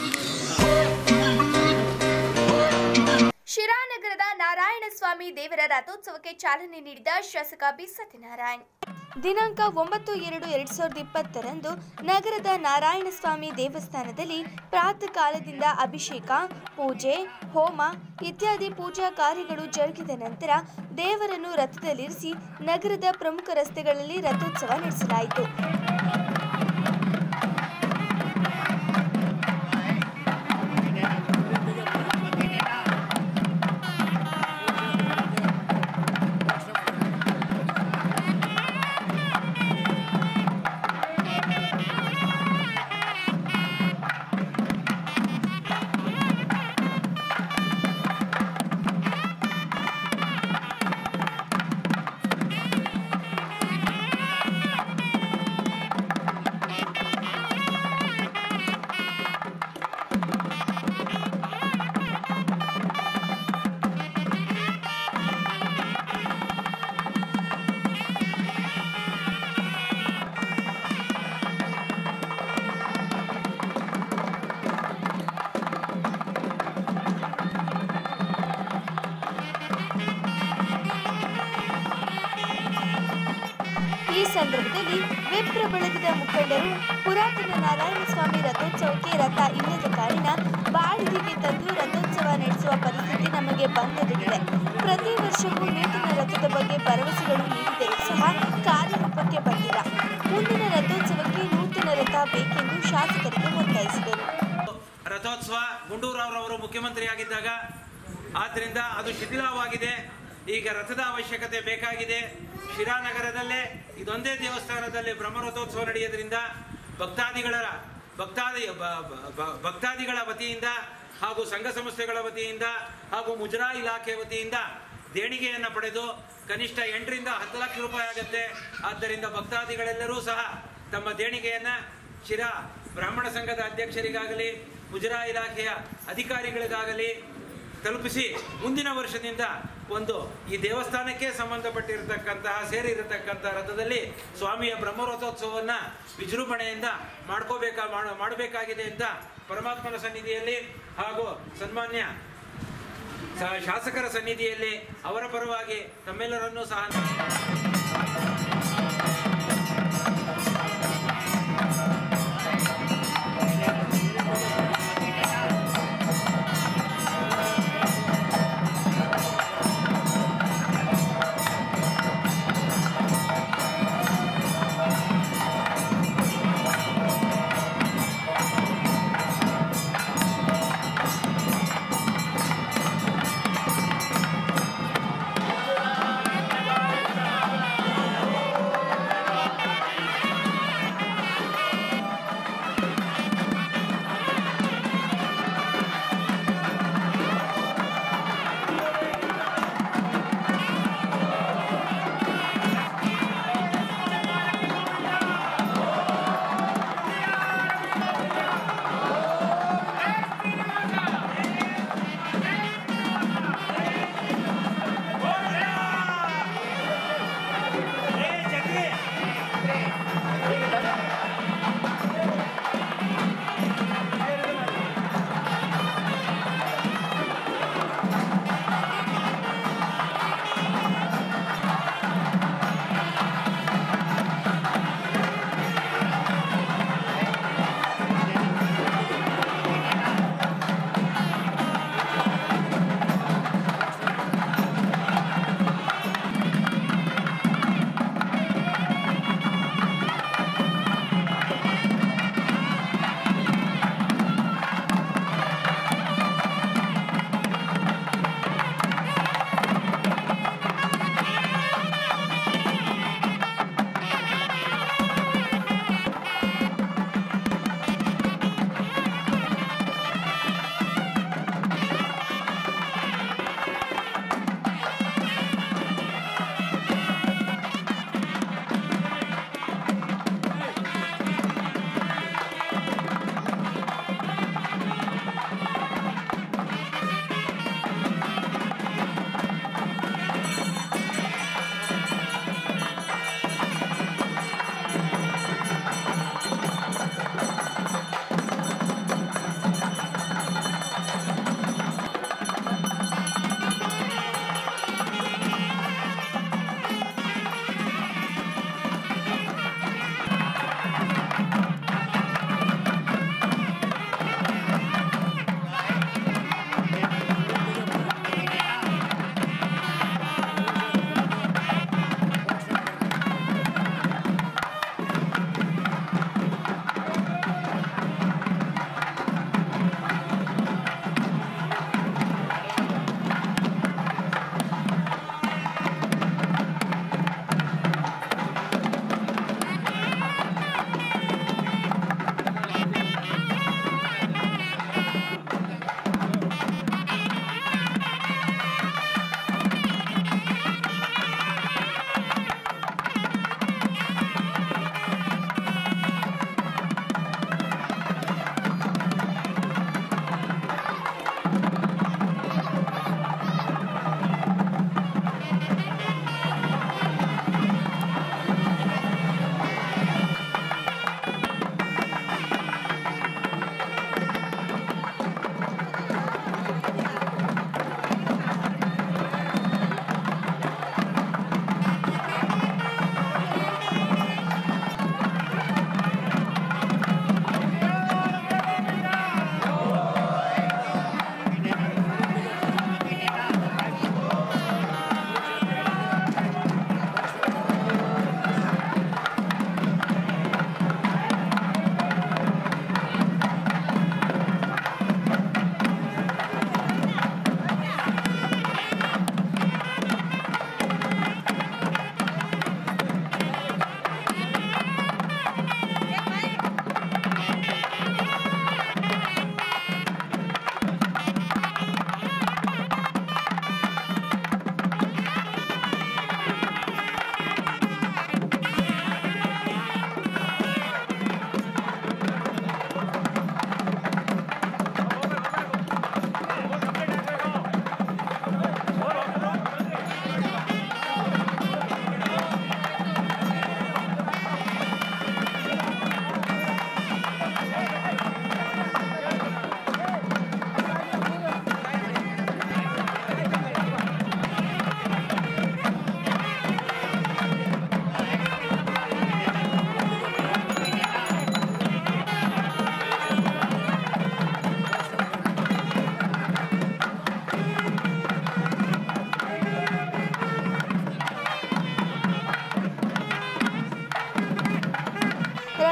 [SPEAKER 1] ಶಿರಾನಗರದ ನಾರಾಯಣಸ್ವಾಮಿ ದೇವರ ರಥೋತ್ಸವಕ್ಕೆ ಚಾಲನೆ ನೀಡಿದ ಶಾಸಕ ಬಿ ಸತ್ಯನಾರಾಯಣ್ ದಿನಾಂಕ ಒಂಬತ್ತು ಎರಡು ಎರಡ್ ಸಾವಿರದ ಇಪ್ಪತ್ತರಂದು ನಗರದ ನಾರಾಯಣಸ್ವಾಮಿ ದೇವಸ್ಥಾನದಲ್ಲಿ ಪ್ರಾತಃ ಕಾಲದಿಂದ ಅಭಿಷೇಕ ಪೂಜೆ ಹೋಮ ಇತ್ಯಾದಿ ಪೂಜಾ ಕಾರ್ಯಗಳು ಜರುಗಿದ ನಂತರ ದೇವರನ್ನು ರಥದಲ್ಲಿರಿಸಿ ನಗರದ ಪ್ರಮುಖ ರಸ್ತೆಗಳಲ್ಲಿ ರಥೋತ್ಸವ ನಡೆಸಲಾಯಿತು ಈ ಸಂದರ್ಭದಲ್ಲಿ ವಿಪ್ರ ಬಳಗದ ಮುಖಂಡರು ಪುರಾತನ ನಾರಾಯಣಸ್ವಾಮಿ ರಥೋತ್ಸವಕ್ಕೆ ರಥ ಇಲ್ಲದ ಕಾರಣ ಬಾಡಿಗೆಗೆ ತಂದು ರಥೋತ್ಸವ ನಡೆಸುವ ಪರಿಸ್ಥಿತಿ ನಮಗೆ ಬಂದೊದಗಿದೆ ಪ್ರತಿ ವರ್ಷವೂ ನೂತನ ರಥದ ಬಗ್ಗೆ ಭರವಸೆಗಳು ನೀಡಿದರೂ ಸಹ ಕಾರ್ಯರೂಪಕ್ಕೆ ಬಂದಿಲ್ಲ ಮುಂದಿನ ರಥೋತ್ಸವಕ್ಕೆ ನೂತನ ರಥ ಬೇಕೆಂದು ಶಾಸಕರಿಗೆ ಒತ್ತಾಯಿಸಿದರು
[SPEAKER 7] ರಥೋತ್ಸವ ಗುಂಡೂರಾವ್ರವರು ಮುಖ್ಯಮಂತ್ರಿಯಾಗಿದ್ದಾಗ ಆದ್ದರಿಂದ ಅದು ಶಿಥಿಲವಾಗಿದೆ ಈಗ ರಥದ ಅವಶ್ಯಕತೆ ಬೇಕಾಗಿದೆ ಶಿರಾನಗರದಲ್ಲೇ ಇದೊಂದೇ ದೇವಸ್ಥಾನದಲ್ಲಿ ಬ್ರಹ್ಮರಥೋತ್ಸವ ನಡೆಯೋದ್ರಿಂದ ಭಕ್ತಾದಿಗಳ ಭಕ್ತಾದಿ ಬ- ಬ- ಬ- ಭಕ್ತಾದಿಗಳ ವತಿಯಿಂದ ಹಾಗೂ ಸಂಘ ಸಂಸ್ಥೆಗಳ ವತಿಯಿಂದ ಹಾಗೂ ಮುಜರಾ ಇಲಾಖೆ ವತಿಯಿಂದ ದೇಣಿಗೆಯನ್ನು ಪಡೆದು ಕನಿಷ್ಠ ಎಂಟರಿಂದ ಹತ್ತು ಲಕ್ಷ ರೂಪಾಯಿ ಆಗುತ್ತೆ ಆದ್ದರಿಂದ ಭಕ್ತಾದಿಗಳೆಲ್ಲರೂ ಸಹ ತಮ್ಮ ದೇಣಿಗೆಯನ್ನು ಶಿರಾ ಬ್ರಾಹ್ಮಣ ಸಂಘದ ಅಧ್ಯಕ್ಷರಿಗಾಗಲಿ ಮುಜರಾ ಇಲಾಖೆಯ ಅಧಿಕಾರಿಗಳಿಗಾಗಲಿ ತಲುಪಿಸಿ ಮುಂದಿನ ವರ್ಷದಿಂದ ಒಂದು ಈ ದೇವಸ್ಥಾನಕ್ಕೆ ಸಂಬಂಧಪಟ್ಟಿರತಕ್ಕಂತಹ ಸೇರಿರತಕ್ಕಂತಹ ರಥದಲ್ಲಿ ಸ್ವಾಮಿಯ ಬ್ರಹ್ಮರಥೋತ್ಸವವನ್ನ ವಿಜೃಂಭಣೆಯಿಂದ ಮಾಡ್ಕೋಬೇಕಾ ಮಾಡ- ಮಾಡಬೇಕಾಗಿದೆ ಅಂತ ಪರಮಾತ್ಮನ ಸನ್ನಿಧಿಯಲ್ಲಿ ಹಾಗೂ ಸನ್ಮಾನ್ಯ ಸ- ಶಾಸಕರ ಸನ್ನಿಧಿಯಲ್ಲಿ ಅವರ ಪರವಾಗಿ ತಮ್ಮೆಲ್ಲರನ್ನೂ ಸಹ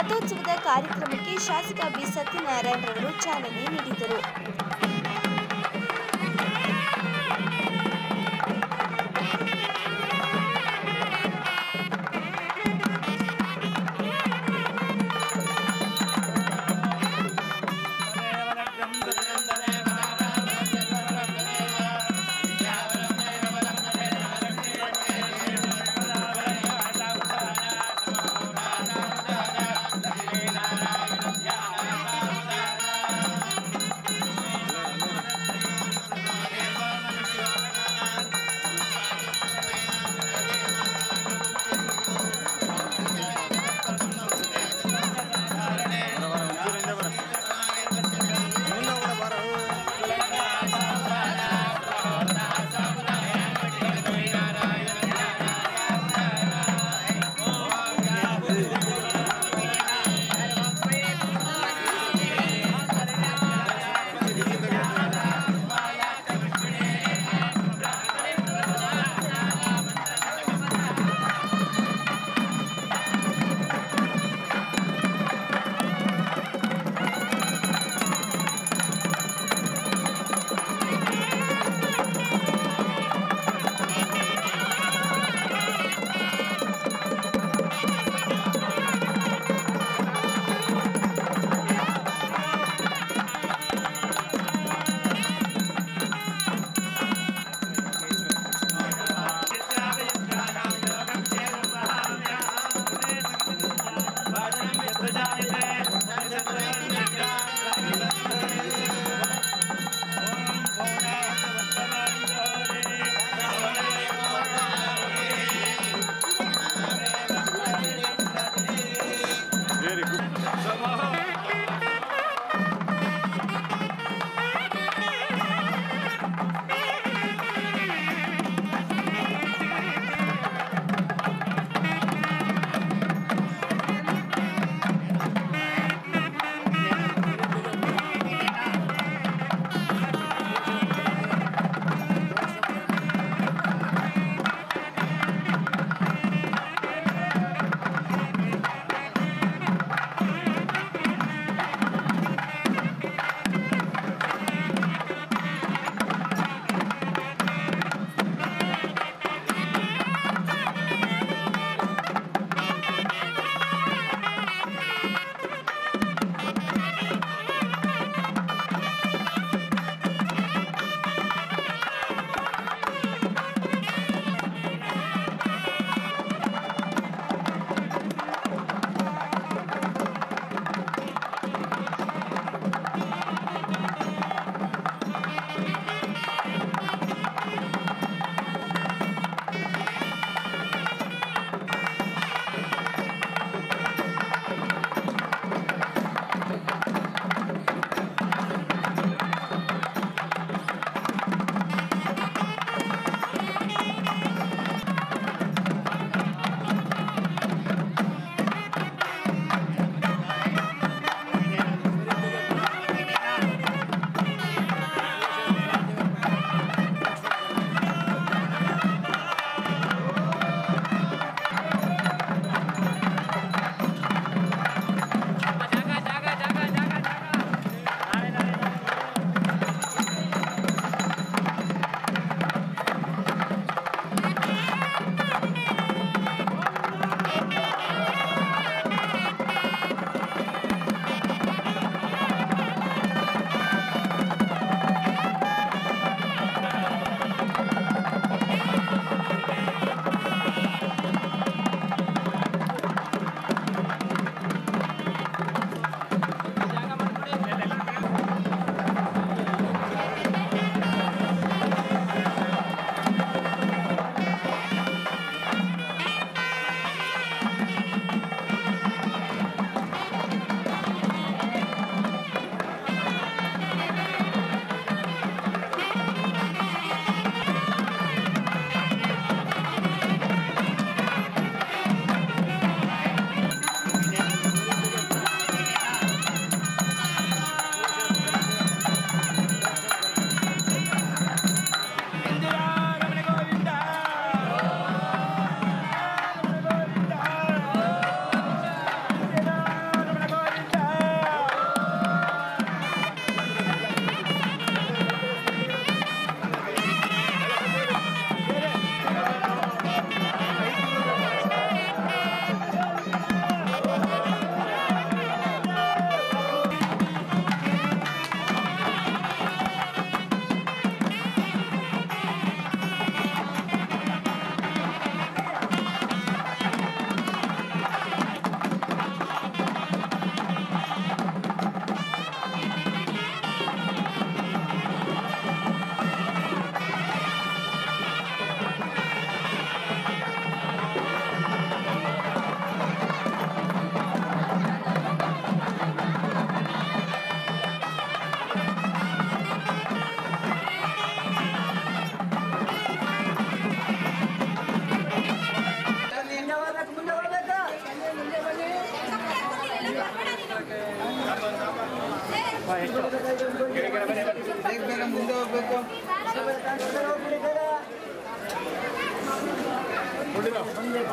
[SPEAKER 1] ರಥೋತ್ಸವದ ಕಾರ್ಯಕ್ರಮಕ್ಕೆ ಶಾಸಕ ಬಿ ಸತ್ಯನಾರಾಯಣರವರು ಚಾಲನೆ ನೀಡಿದರು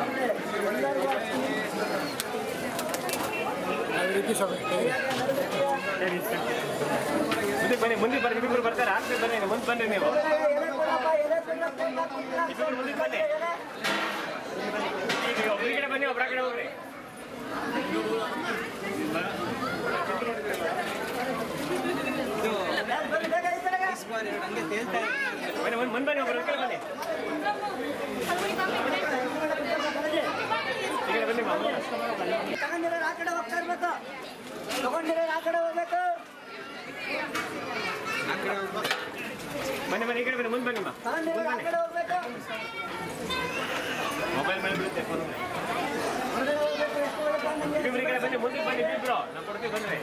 [SPEAKER 8] ಮುಂದೆ ಬನ್ನಿ ಮುಂದೆ ಬರ್ರಿ ಇಬ್ಬರು ಬರ್ತಾರೆ ಆಗ್ತದೆ ಬನ್ನಿ ಮುಂದೆ ಬನ್ನಿ ನೀವು ಇಬ್ಬರು ಮುಂದೆ ಬನ್ನಿ ಈಗ ಒಬ್ರ ಕಡೆ ಬನ್ನಿ ಒಬ್ರ ಕಡೆ ಹೋಗ್ರಿ ಬನ್ನಿ ಮುಂದೆ ಮುಂದೆ ಬನ್ನಿ ಒಬ್ರ ಕಡೆ ಬನ್ನಿ ಈ ಕಡೆ ಬನ್ನಿ ಮಾಮ
[SPEAKER 9] ತಗೊಂಡಿರೋರು ಆ ಕಡೆ ಹೋಗ್ತಾ ಇರ್ಬೇಕು ತಗೊಂಡಿರೋರು ಆ ಕಡೆ ಹೋಗ್ಬೇಕು
[SPEAKER 8] ಬನ್ನಿ ಬನ್ನಿ ಈ ಕಡೆ ಬನ್ನಿ ಮುಂದೆ ಬನ್ನಿ ಮಾ
[SPEAKER 9] ತಗೊಂಡಿರೋರು ಆ ಕಡೆ ಹೋಗ್ಬೇಕು
[SPEAKER 8] ಮೊಬೈಲ್ ಮೇಲೆ ಬೀಳುತ್ತೆ ಫೋನ್ ಇಬ್ಬರು ಈ ಕಡೆ ಬನ್ನಿ ಮುಂದೆ ಬನ್ನಿ ಇಬ್ಬರು ನಾವು ಕೊಡ್ತೀವಿ ಬನ್ನಿ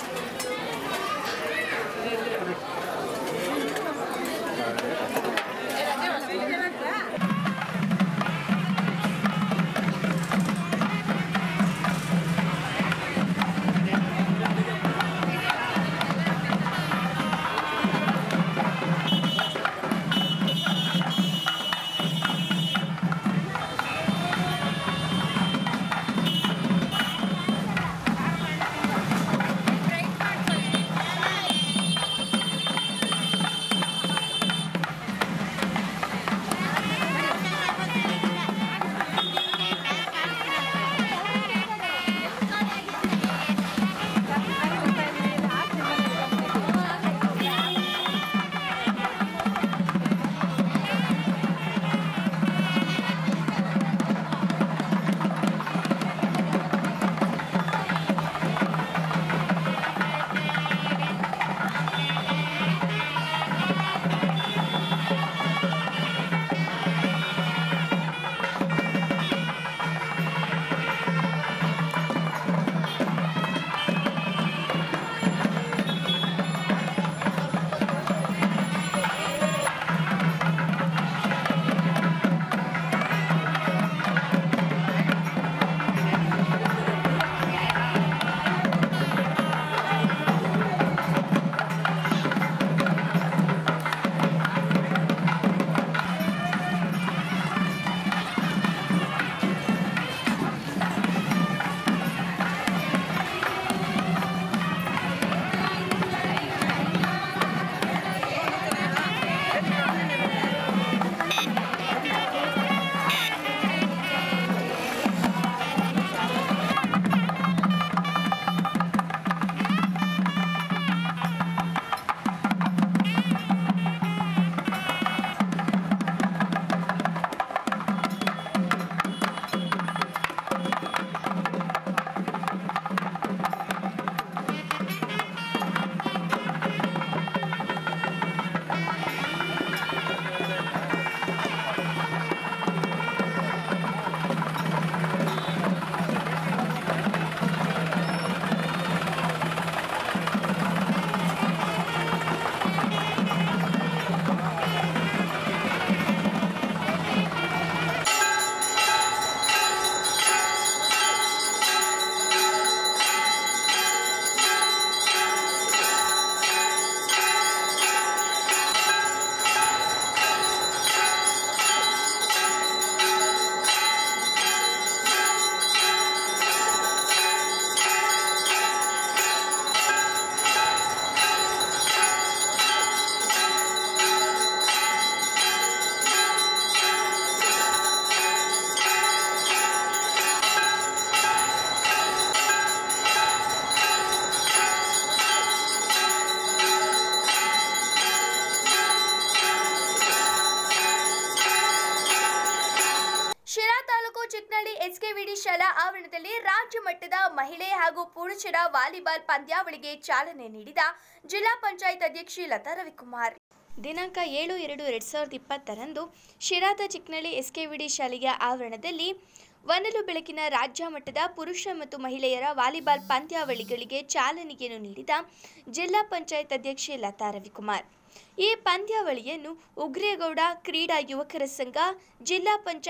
[SPEAKER 1] ಶಿರಾ ತಾಲೂಕು ಚಿಕ್ನಳ್ಳಿ ಎಸ್ಕೆವಿಡಿ ಶಾಲಾ ಆವರಣದಲ್ಲಿ ರಾಜ್ಯ ಮಟ್ಟದ ಮಹಿಳೆ ಹಾಗೂ ಪುರುಷರ ವಾಲಿಬಾಲ್ ಪಂದ್ಯಾವಳಿಗೆ ಚಾಲನೆ ನೀಡಿದ ಜಿಲ್ಲಾ ಪಂಚಾಯತ್ ಅಧ್ಯಕ್ಷೆ ಲತಾ ರವಿಕುಮಾರ್ ದಿನಾಂಕ ಏಳು ಎರಡು ಎರಡ್ ಸಾವಿರದ ಇಪ್ಪತ್ತರಂದು ಶಿರಾದ ಚಿಕ್ನಳ್ಳಿ ಎಸ್ಕೆವಿಡಿ ಶಾಲೆಯ ಆವರಣದಲ್ಲಿ ವನಲು ಬೆಳಕಿನ ರಾಜ್ಯ ಮಟ್ಟದ ಪುರುಷ ಮತ್ತು ಮಹಿಳೆಯರ ವಾಲಿಬಾಲ್ ಪಂದ್ಯಾವಳಿಗಳಿಗೆ ಚಾಲನೆಯನ್ನು ನೀಡಿದ ಜಿಲ್ಲಾ ಪಂಚಾಯತ್ ಅಧ್ಯಕ್ಷೆ ಲತಾ ರವಿಕುಮಾರ್ ಈ ಪಂದ್ಯಾವಳಿಯನ್ನು ಉಗ್ರೇಗೌಡ ಕ್ರೀಡಾ ಯುವಕರ ಸಂಘ ಜಿಲ್ಲಾ ಪಂಚಾಯತ್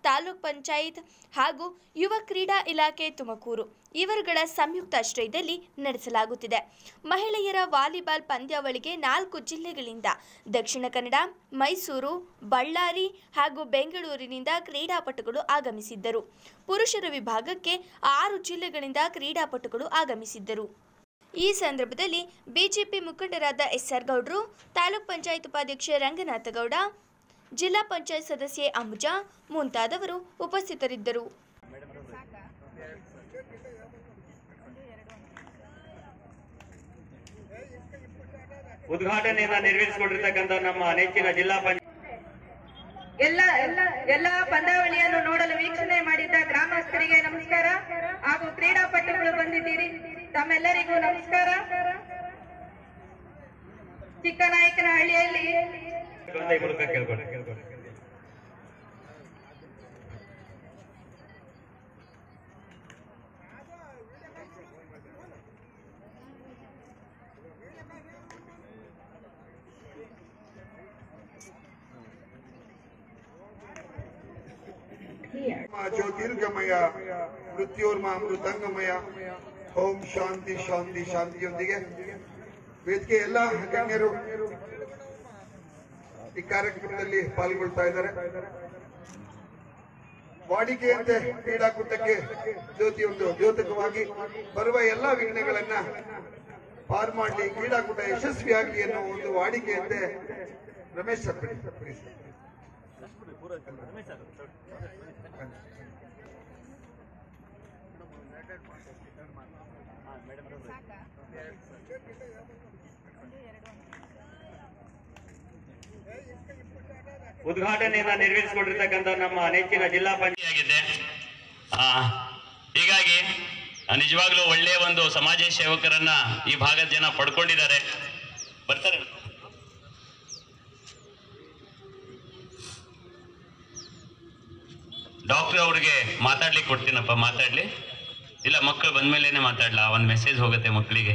[SPEAKER 1] ತಾಲೂಕ್ ಪಂಚಾಯತ್ ಹಾಗೂ ಯುವ ಕ್ರೀಡಾ ಇಲಾಖೆ ತುಮಕೂರು ಇವರುಗಳ ಸಂಯುಕ್ತಾಶ್ರಯದಲ್ಲಿ ನಡೆಸಲಾಗುತ್ತಿದೆ ಮಹಿಳೆಯರ ವಾಲಿಬಾಲ್ ಪಂದ್ಯಾವಳಿಗೆ ನಾಲ್ಕು ಜಿಲ್ಲೆಗಳಿಂದ ದಕ್ಷಿಣ ಕನ್ನಡ ಮೈಸೂರು ಬಳ್ಳಾರಿ ಹಾಗೂ ಬೆಂಗಳೂರಿನಿಂದ ಕ್ರೀಡಾಪಟುಗಳು ಆಗಮಿಸಿದ್ದರು ಪುರುಷರ ವಿಭಾಗಕ್ಕೆ ಆರು ಜಿಲ್ಲೆಗಳಿಂದ ಕ್ರೀಡಾಪಟುಗಳು ಆಗಮಿಸಿದ್ದರು ಈ ಸಂದರ್ಭದಲ್ಲಿ ಬಿಜೆಪಿ ಮುಖಂಡರಾದ ಎಸ್ಆರ್ ಗೌಡ್ರು ತಾಲೂಕ್ ಪಂಚಾಯತ್ ಉಪಾಧ್ಯಕ್ಷೆ ರಂಗನಾಥ ಗೌಡ ಜಿಲ್ಲಾ ಪಂಚಾಯತ್ ಸದಸ್ಯೆ ಅಂಬುಜಾ ಮುಂತಾದವರು ಉಪಸ್ಥಿತರಿದ್ದರು
[SPEAKER 10] ಉದ್ಘಾಟನೆಯನ್ನ ನೆರವೇರಿಸಿಕೊಂಡಿರ್ತಕ್ಕಂಥ ನಮ್ಮ ನೆಚ್ಚಿನ ಜಿಲ್ಲಾ ಪಂಚಾಯತ್
[SPEAKER 11] ಎಲ್ಲ ಎಲ್ಲ ಎಲ್ಲ ಪಂದ್ಯಾವಳಿಯನ್ನು ನೋಡಲು ವೀಕ್ಷಣೆ ಮಾಡಿದ್ದ ಗ್ರಾಮಸ್ಥರಿಗೆ ನಮಸ್ಕಾರ ಹಾಗೂ ಕ್ರೀಡಾಪಟುಗಳು ಬಂದಿದ್ದೀರಿ ತಮ್ಮೆಲ್ಲರಿಗೂ ನಮಸ್ಕಾರ ಚಿಕ್ಕನಾಯಕನಹಳ್ಳಿಯಲ್ಲಿ
[SPEAKER 10] ಈ ಮೂಲಕ ಕೇಳ್ಕೊಳ್ಳಿ
[SPEAKER 12] ಜ್ಯೋತಿರ್ಗಮಯ ಮೃತ್ಯೋರ್ಮ ಮೃದಂಗಮಯ ಓಂ ಶಾಂತಿ ಶಾಂತಿ ಶಾಂತಿಯೊಂದಿಗೆ ವೇದಿಕೆ ಎಲ್ಲ ಗಣ್ಯರು ಈ ಕಾರ್ಯಕ್ರಮದಲ್ಲಿ ಪಾಲ್ಗೊಳ್ತಾ ಇದ್ದಾರೆ ವಾಡಿಕೆಯಂತೆ ಕ್ರೀಡಾಕೂಟಕ್ಕೆ ಜ್ಯೋತಿಯೊಂದು ದ್ಯೋತಕವಾಗಿ ಬರುವ ಎಲ್ಲ ವಿಘ್ನಗಳನ್ನ ಪಾರ್ ಮಾಡಲಿ ಕ್ರೀಡಾಕೂಟ ಯಶಸ್ವಿಯಾಗಲಿ ಅನ್ನೋ ಒಂದು ವಾಡಿಕೆಯಂತೆ ರಮೇಶ್ ಸರ್ ಬಿಡಿ, please.
[SPEAKER 10] ಉದ್ಘಾಟನೆಯನ್ನ ನೆರವೇರಿಸಿಕೊಂಡಿರ್ತಕ್ಕಂಥ ನಮ್ಮ ನೆಚ್ಚಿನ ಜಿಲ್ಲಾ ಪಂಚಾಯತ್
[SPEAKER 13] ಆಗಿದೆ ಆ, ಹೀಗಾಗಿ ಆ, ನಿಜವಾಗ್ಲೂ ಒಳ್ಳೆಯ ಒಂದು ಸಮಾಜ ಸೇವಕರನ್ನ ಈ ಭಾಗದ ಜನ ಪಡ್ಕೊಂಡಿದ್ದಾರೆ ಬರ್ತಾರೆ ಡಾಕ್ಟರ್ ಅವ್ರಿಗೆ ಮಾತಾಡ್ಲಿಕ್ಕೆ ಕೊಡ್ತೀನಪ್ಪ ಮಾತಾಡ್ಲಿ ಇಲ್ಲ ಮಕ್ಕಳು ಬಂದ್ಮೇಲೆನೆ ಮಾತಾಡ್ಲಾ ಒಂದು ಮೆಸೇಜ್ ಹೋಗುತ್ತೆ ಮಕ್ಕಳಿಗೆ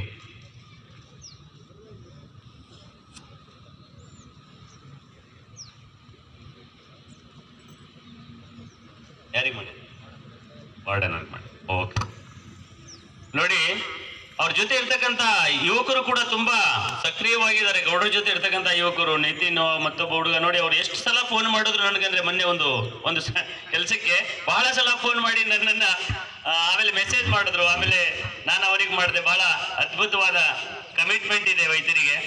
[SPEAKER 13] ಯಾರಿಗೆ ಮಾಡಿ ವಾರ್ಡನ್ ಅವ್ರಿಗೆ ಮಾಡಿ ಓಕೆ ನೋಡಿ ಅವ್ರ ಜೊತೆ ಇರ್ತಕ್ಕಂಥ ಯುವಕರು ಕೂಡ ತುಂಬಾ ಸಕ್ರಿಯವಾಗಿದ್ದಾರೆ ಗೌಡರ ಜೊತೆ ಇರ್ತಕ್ಕಂಥ ಯುವಕರು ನಿತಿನ್ ಮತ್ತೊಬ್ಬ ಹುಡುಗ ನೋಡಿ ಅವ್ರು ಎಷ್ಟು ಸಲ ಫೋನ್ ಮಾಡಿದ್ರು ನನಗಂದ್ರೆ ಮೊನ್ನೆ ಒಂದು ಒಂದು ಕೆಲಸಕ್ಕೆ ಬಹಳ ಸಲ ಫೋನ್ ಮಾಡಿ ನನ್ನನ್ನ ಆ, ಆಮೇಲೆ ಮೆಸೇಜ್ ಮಾಡಿದ್ರು ಆಮೇಲೆ ನಾನು ಅವರಿಗೆ ಮಾಡಿದೆ ಬಹಳ ಅದ್ಭುತವಾದ ಕಮಿಟ್ಮೆಂಟ್ ಇದೆ ವೈದ್ಯರಿಗೆ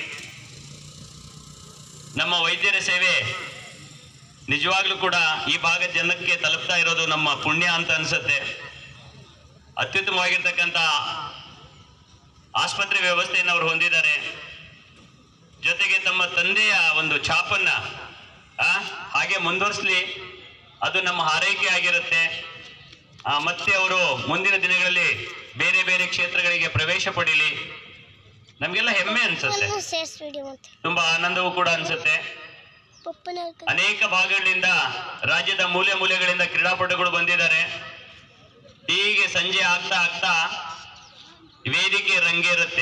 [SPEAKER 13] ನಮ್ಮ ವೈದ್ಯರ ಸೇವೆ ನಿಜವಾಗ್ಲೂ ಕೂಡ ಈ ಭಾಗದ ಜನಕ್ಕೆ ತಲುಪ್ತಾ ಇರೋದು ನಮ್ಮ ಪುಣ್ಯ ಅಂತ ಅನ್ಸುತ್ತೆ ಅತ್ಯುತ್ತಮವಾಗಿರ್ತಕ್ಕಂಥ ಆಸ್ಪತ್ರೆ ವ್ಯವಸ್ಥೆಯನ್ನು ಅವರು ಹೊಂದಿದ್ದಾರೆ ಜೊತೆಗೆ ತಮ್ಮ ತಂದೆಯ ಒಂದು ಛಾಪನ್ನ ಆ, ಹಾಗೆ ಮುಂದುವರಿಸಲಿ ಅದು ನಮ್ಮ ಹಾರೈಕೆ ಆಗಿರುತ್ತೆ ಆ, ಮತ್ತೆ ಅವರು ಮುಂದಿನ ದಿನಗಳಲ್ಲಿ ಬೇರೆ ಬೇರೆ ಕ್ಷೇತ್ರಗಳಿಗೆ ಪ್ರವೇಶ ಪಡೀಲಿ ನಮಗೆಲ್ಲ ಹೆಮ್ಮೆ ಅನ್ಸುತ್ತೆ ತುಂಬಾ ಆನಂದವೂ ಕೂಡ ಅನ್ಸುತ್ತೆ ಅನೇಕ ಭಾಗಗಳಿಂದ ರಾಜ್ಯದ ಮೂಲೆ ಮೂಲೆಗಳಿಂದ ಕ್ರೀಡಾಪಟುಗಳು ಬಂದಿದ್ದಾರೆ ಹೀಗೆ ಸಂಜೆ ಆಗ್ತಾ ಆಗ್ತಾ ವೇದಿಕೆ ರಂಗೇರುತ್ತೆ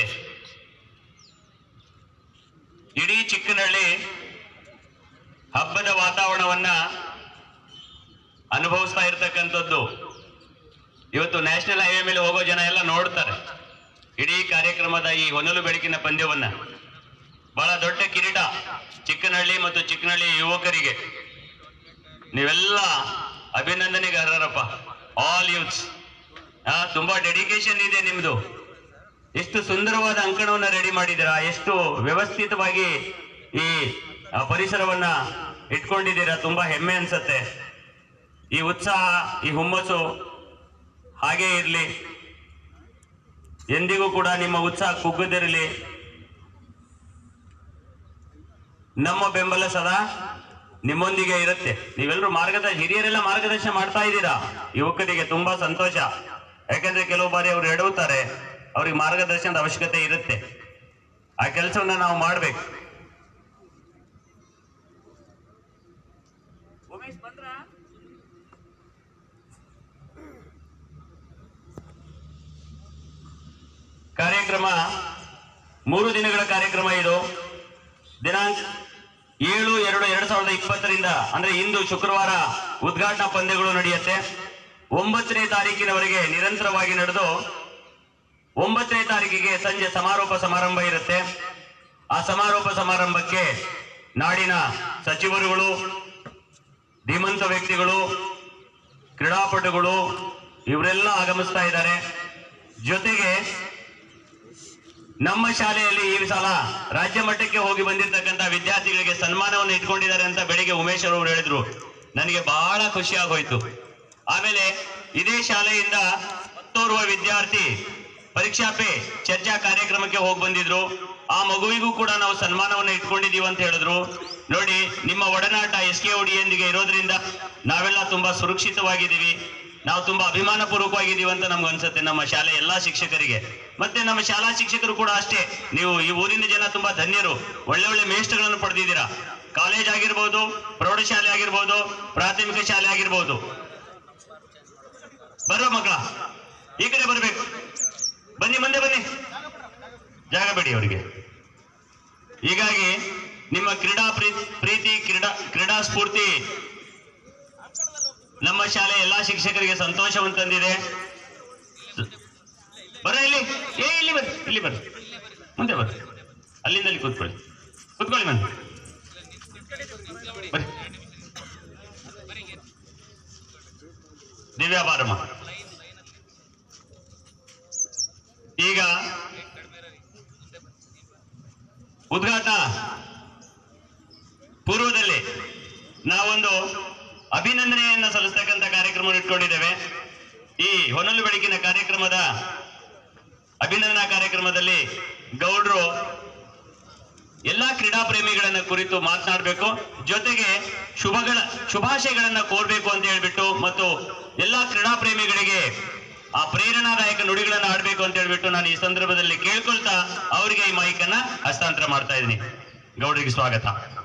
[SPEAKER 13] ಇಡೀ ಚಿಕ್ಕನಹಳ್ಳಿ ಹಬ್ಬದ ವಾತಾವರಣವನ್ನ ಅನುಭವಿಸ್ತಾ ಇರ್ತಕ್ಕಂಥದ್ದು ಇವತ್ತು ನ್ಯಾಷನಲ್ ಹೈವೇ ಮೇಲೆ ಹೋಗೋ ಜನ ಎಲ್ಲ ನೋಡ್ತಾರೆ ಇಡೀ ಕಾರ್ಯಕ್ರಮದ ಈ ಹೊನಲು ಬೆಳಕಿನ ಪಂದ್ಯವನ್ನ ಬಹಳ ದೊಡ್ಡ ಕಿರೀಟ ಚಿಕ್ಕನಹಳ್ಳಿ ಮತ್ತು ಚಿಕ್ಕನಹಳ್ಳಿ ಯುವಕರಿಗೆ ನೀವೆಲ್ಲ ಅಭಿನಂದನೆಗೆ ಅರ್ಹರಪ್ಪ ಆಲ್ ಯೂತ್ಸ್ ಆ ತುಂಬಾ ಡೆಡಿಕೇಶನ್ ಇದೆ ನಿಮ್ದು ಎಷ್ಟು ಸುಂದರವಾದ ಅಂಕಣವನ್ನ ರೆಡಿ ಮಾಡಿದ್ದೀರಾ ಎಷ್ಟು ವ್ಯವಸ್ಥಿತವಾಗಿ ಈ ಆ, ಪರಿಸರವನ್ನ ಇಟ್ಕೊಂಡಿದ್ದೀರಾ ತುಂಬಾ ಹೆಮ್ಮೆ ಅನ್ಸತ್ತೆ ಈ ಉತ್ಸಾಹ ಈ ಹುಮ್ಮಸ್ಸು ಹಾಗೇ ಇರಲಿ ಎಂದಿಗೂ ಕೂಡ ನಿಮ್ಮ ಉತ್ಸಾಹ ಕುಗ್ಗದಿರಲಿ ನಮ್ಮ ಬೆಂಬಲ ಸದಾ ನಿಮ್ಮೊಂದಿಗೆ ಇರುತ್ತೆ ನೀವೆಲ್ಲರೂ ಮಾರ್ಗದ ಹಿರಿಯರೆಲ್ಲ ಮಾರ್ಗದರ್ಶನ ಮಾಡ್ತಾ ಇದ್ದೀರಾ ಯುವಕರಿಗೆ ತುಂಬಾ ಸಂತೋಷ ಯಾಕಂದ್ರೆ ಕೆಲವು ಬಾರಿ ಅವ್ರು ಎಡವುತ್ತಾರೆ ಅವ್ರಿಗೆ ಮಾರ್ಗದರ್ಶನದ ಅವಶ್ಯಕತೆ ಇರುತ್ತೆ ಆ ಕೆಲಸವನ್ನ ನಾವು ಮಾಡ್ಬೇಕು ಕಾರ್ಯಕ್ರಮ ಮೂರು ದಿನಗಳ ಕಾರ್ಯಕ್ರಮ ಇದು ದಿನಾಂಕ ಏಳು ಎರಡು ಎರಡ್ ಸಾವಿರದ ಇಪ್ಪತ್ತರಿಂದ ಅಂದ್ರೆ ಇಂದು ಶುಕ್ರವಾರ ಉದ್ಘಾಟನಾ ಪಂದ್ಯಗಳು ನಡೆಯುತ್ತೆ ಒಂಬತ್ತನೇ ತಾರೀಕಿನವರೆಗೆ ನಿರಂತರವಾಗಿ ನಡೆದು ಒಂಬತ್ತನೇ ತಾರೀಕಿಗೆ ಸಂಜೆ ಸಮಾರೋಪ ಸಮಾರಂಭ ಇರುತ್ತೆ ಆ ಸಮಾರೋಪ ಸಮಾರಂಭಕ್ಕೆ ನಾಡಿನ ಸಚಿವರುಗಳು ಧೀಮಂತ ವ್ಯಕ್ತಿಗಳು ಕ್ರೀಡಾಪಟುಗಳು ಇವರೆಲ್ಲ ಆಗಮಿಸ್ತಾ ಇದ್ದಾರೆ ಜೊತೆಗೆ ನಮ್ಮ ಶಾಲೆಯಲ್ಲಿ ಈ ಸಲ ರಾಜ್ಯ ಮಟ್ಟಕ್ಕೆ ಹೋಗಿ ಬಂದಿರತಕ್ಕಂತ ವಿದ್ಯಾರ್ಥಿಗಳಿಗೆ ಸನ್ಮಾನವನ್ನು ಇಟ್ಕೊಂಡಿದ್ದಾರೆ ಅಂತ ಬೆಳಿಗ್ಗೆ ಉಮೇಶ್ ಅವರು ಹೇಳಿದ್ರು ನನಗೆ ಬಹಳ ಖುಷಿ ಆಗೋಯ್ತು ಆಮೇಲೆ ಇದೇ ಶಾಲೆಯಿಂದ ಹತ್ತೋರ್ವ ವಿದ್ಯಾರ್ಥಿ ಪರೀಕ್ಷಾ ಪೇ ಚರ್ಚಾ ಕಾರ್ಯಕ್ರಮಕ್ಕೆ ಹೋಗಿ ಬಂದಿದ್ರು ಆ ಮಗುವಿಗೂ ಕೂಡ ನಾವು ಸನ್ಮಾನವನ್ನು ಇಟ್ಕೊಂಡಿದೀವಿ ಅಂತ ಹೇಳಿದ್ರು ನೋಡಿ ನಿಮ್ಮ ಒಡನಾಟ ಎಸ್ ಕೆ ಒಡಿಯೊಂದಿಗೆ ಇರೋದ್ರಿಂದ ನಾವೆಲ್ಲ ತುಂಬಾ ಸುರಕ್ಷಿತವಾಗಿದ್ದೀವಿ ನಾವು ತುಂಬಾ ಅಭಿಮಾನ ಪೂರ್ವಕವಾಗಿದ್ದೀವಿ ಅಂತ ನಮ್ಗೆ ಅನ್ಸುತ್ತೆ ನಮ್ಮ ಶಾಲೆ ಎಲ್ಲಾ ಶಿಕ್ಷಕರಿಗೆ ಮತ್ತೆ ನಮ್ಮ ಶಾಲಾ ಶಿಕ್ಷಕರು ಕೂಡ ಅಷ್ಟೇ ನೀವು ಈ ಊರಿನ ಜನ ತುಂಬಾ ಧನ್ಯರು ಒಳ್ಳೆ ಒಳ್ಳೆ ಮೇಷ್ಟ್ಗಳನ್ನು ಪಡೆದಿದ್ದೀರಾ ಕಾಲೇಜ್ ಆಗಿರ್ಬೋದು ಪ್ರೌಢಶಾಲೆ ಆಗಿರ್ಬೋದು ಪ್ರಾಥಮಿಕ ಶಾಲೆ ಆಗಿರ್ಬೋದು ಬರೋ ಮಕ್ಕಳ ಈ ಕಡೆ ಬರ್ಬೇಕು ಬನ್ನಿ ಮುಂದೆ ಬನ್ನಿ ಜಾಗ ಬೇಡಿ ಅವರಿಗೆ ಹೀಗಾಗಿ ನಿಮ್ಮ ಕ್ರೀಡಾ ಪ್ರೀತಿ ಪ್ರೀತಿ ಕ್ರೀಡಾ ಕ್ರೀಡಾ ಸ್ಫೂರ್ತಿ ನಮ್ಮ ಶಾಲೆ ಎಲ್ಲಾ ಶಿಕ್ಷಕರಿಗೆ ಸಂತೋಷವನ್ನು ತಂದಿದೆ ಬರ ಇಲ್ಲಿ ಏ ಇಲ್ಲಿ ಬರ್ರಿ ಇಲ್ಲಿ ಬರ್ರಿ ಮುಂದೆ ಬರ್ರಿ ಅಲ್ಲಿಂದ ಅಲ್ಲಿ ಕೂತ್ಕೊಳ್ಳಿ ಕೂತ್ಕೊಳ್ಳಿ ಬನ್ನಿ ಬರ್ರಿ ದಿವ್ಯಾ ಬಾರಮ್ಮ ಈಗ ಉದ್ಘಾಟನಾ ಪೂರ್ವದಲ್ಲಿ ನಾವೊಂದು ಅಭಿನಂದನೆಯನ್ನ ಸಲ್ಲಿಸ್ತಕ್ಕಂಥ ಕಾರ್ಯಕ್ರಮ ಇಟ್ಕೊಂಡಿದ್ದೇವೆ ಈ ಹೊನಲು ಬೆಳಕಿನ ಕಾರ್ಯಕ್ರಮದ ಅಭಿನಂದನಾ ಕಾರ್ಯಕ್ರಮದಲ್ಲಿ ಗೌಡ್ರು ಎಲ್ಲಾ ಕ್ರೀಡಾ ಪ್ರೇಮಿಗಳನ್ನ ಕುರಿತು ಮಾತನಾಡಬೇಕು ಜೊತೆಗೆ ಶುಭಗಳ ಶುಭಾಶಯಗಳನ್ನ ಕೋರ್ಬೇಕು ಅಂತ ಹೇಳ್ಬಿಟ್ಟು ಮತ್ತು ಎಲ್ಲಾ ಕ್ರೀಡಾ ಪ್ರೇಮಿಗಳಿಗೆ ಆ ಪ್ರೇರಣಾದಾಯಕ ನುಡಿಗಳನ್ನ ಆಡ್ಬೇಕು ಅಂತ ಹೇಳ್ಬಿಟ್ಟು ನಾನು ಈ ಸಂದರ್ಭದಲ್ಲಿ ಕೇಳ್ಕೊಳ್ತಾ ಅವರಿಗೆ ಈ ಮೈಕ್ ಅನ್ನ ಹಸ್ತಾಂತರ ಮಾಡ್ತಾ ಇದ್ದೀನಿ ಗೌಡರಿಗೆ ಸ್ವಾಗತ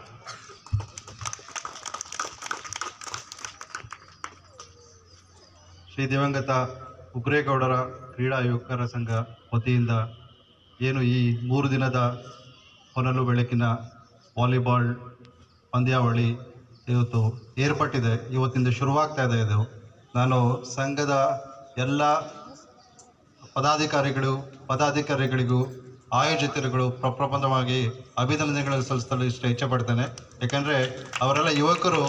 [SPEAKER 14] ಶ್ರೀ ದಿವಂಗತ ಉಗ್ರೇಗೌಡರ ಕ್ರೀಡಾ ಯುವಕರ ಸಂಘ ವತಿಯಿಂದ ಏನು ಈ ಮೂರು ದಿನದ ಹೊನಲು ಬೆಳಕಿನ ವಾಲಿಬಾಲ್ ಪಂದ್ಯಾವಳಿ ಇವತ್ತು ಏರ್ಪಟ್ಟಿದೆ ಇವತ್ತಿಂದ ಶುರುವಾಗ್ತಾ ಇದೆ ಇದು ನಾನು ಸಂಘದ ಎಲ್ಲ ಪದಾಧಿಕಾರಿಗಳು ಪದಾಧಿಕಾರಿಗಳಿಗೂ ಆಯೋಜಿತರುಗಳು ಪ್ರಪ್ರಬಂಧವಾಗಿ ಅಭಿನಂದನೆಗಳನ್ನು ಸಲ್ಲಿಸಲು ಇಷ್ಟ ಇಚ್ಛೆಪಡ್ತೇನೆ ಯಾಕೆಂದರೆ ಅವರೆಲ್ಲ ಯುವಕರು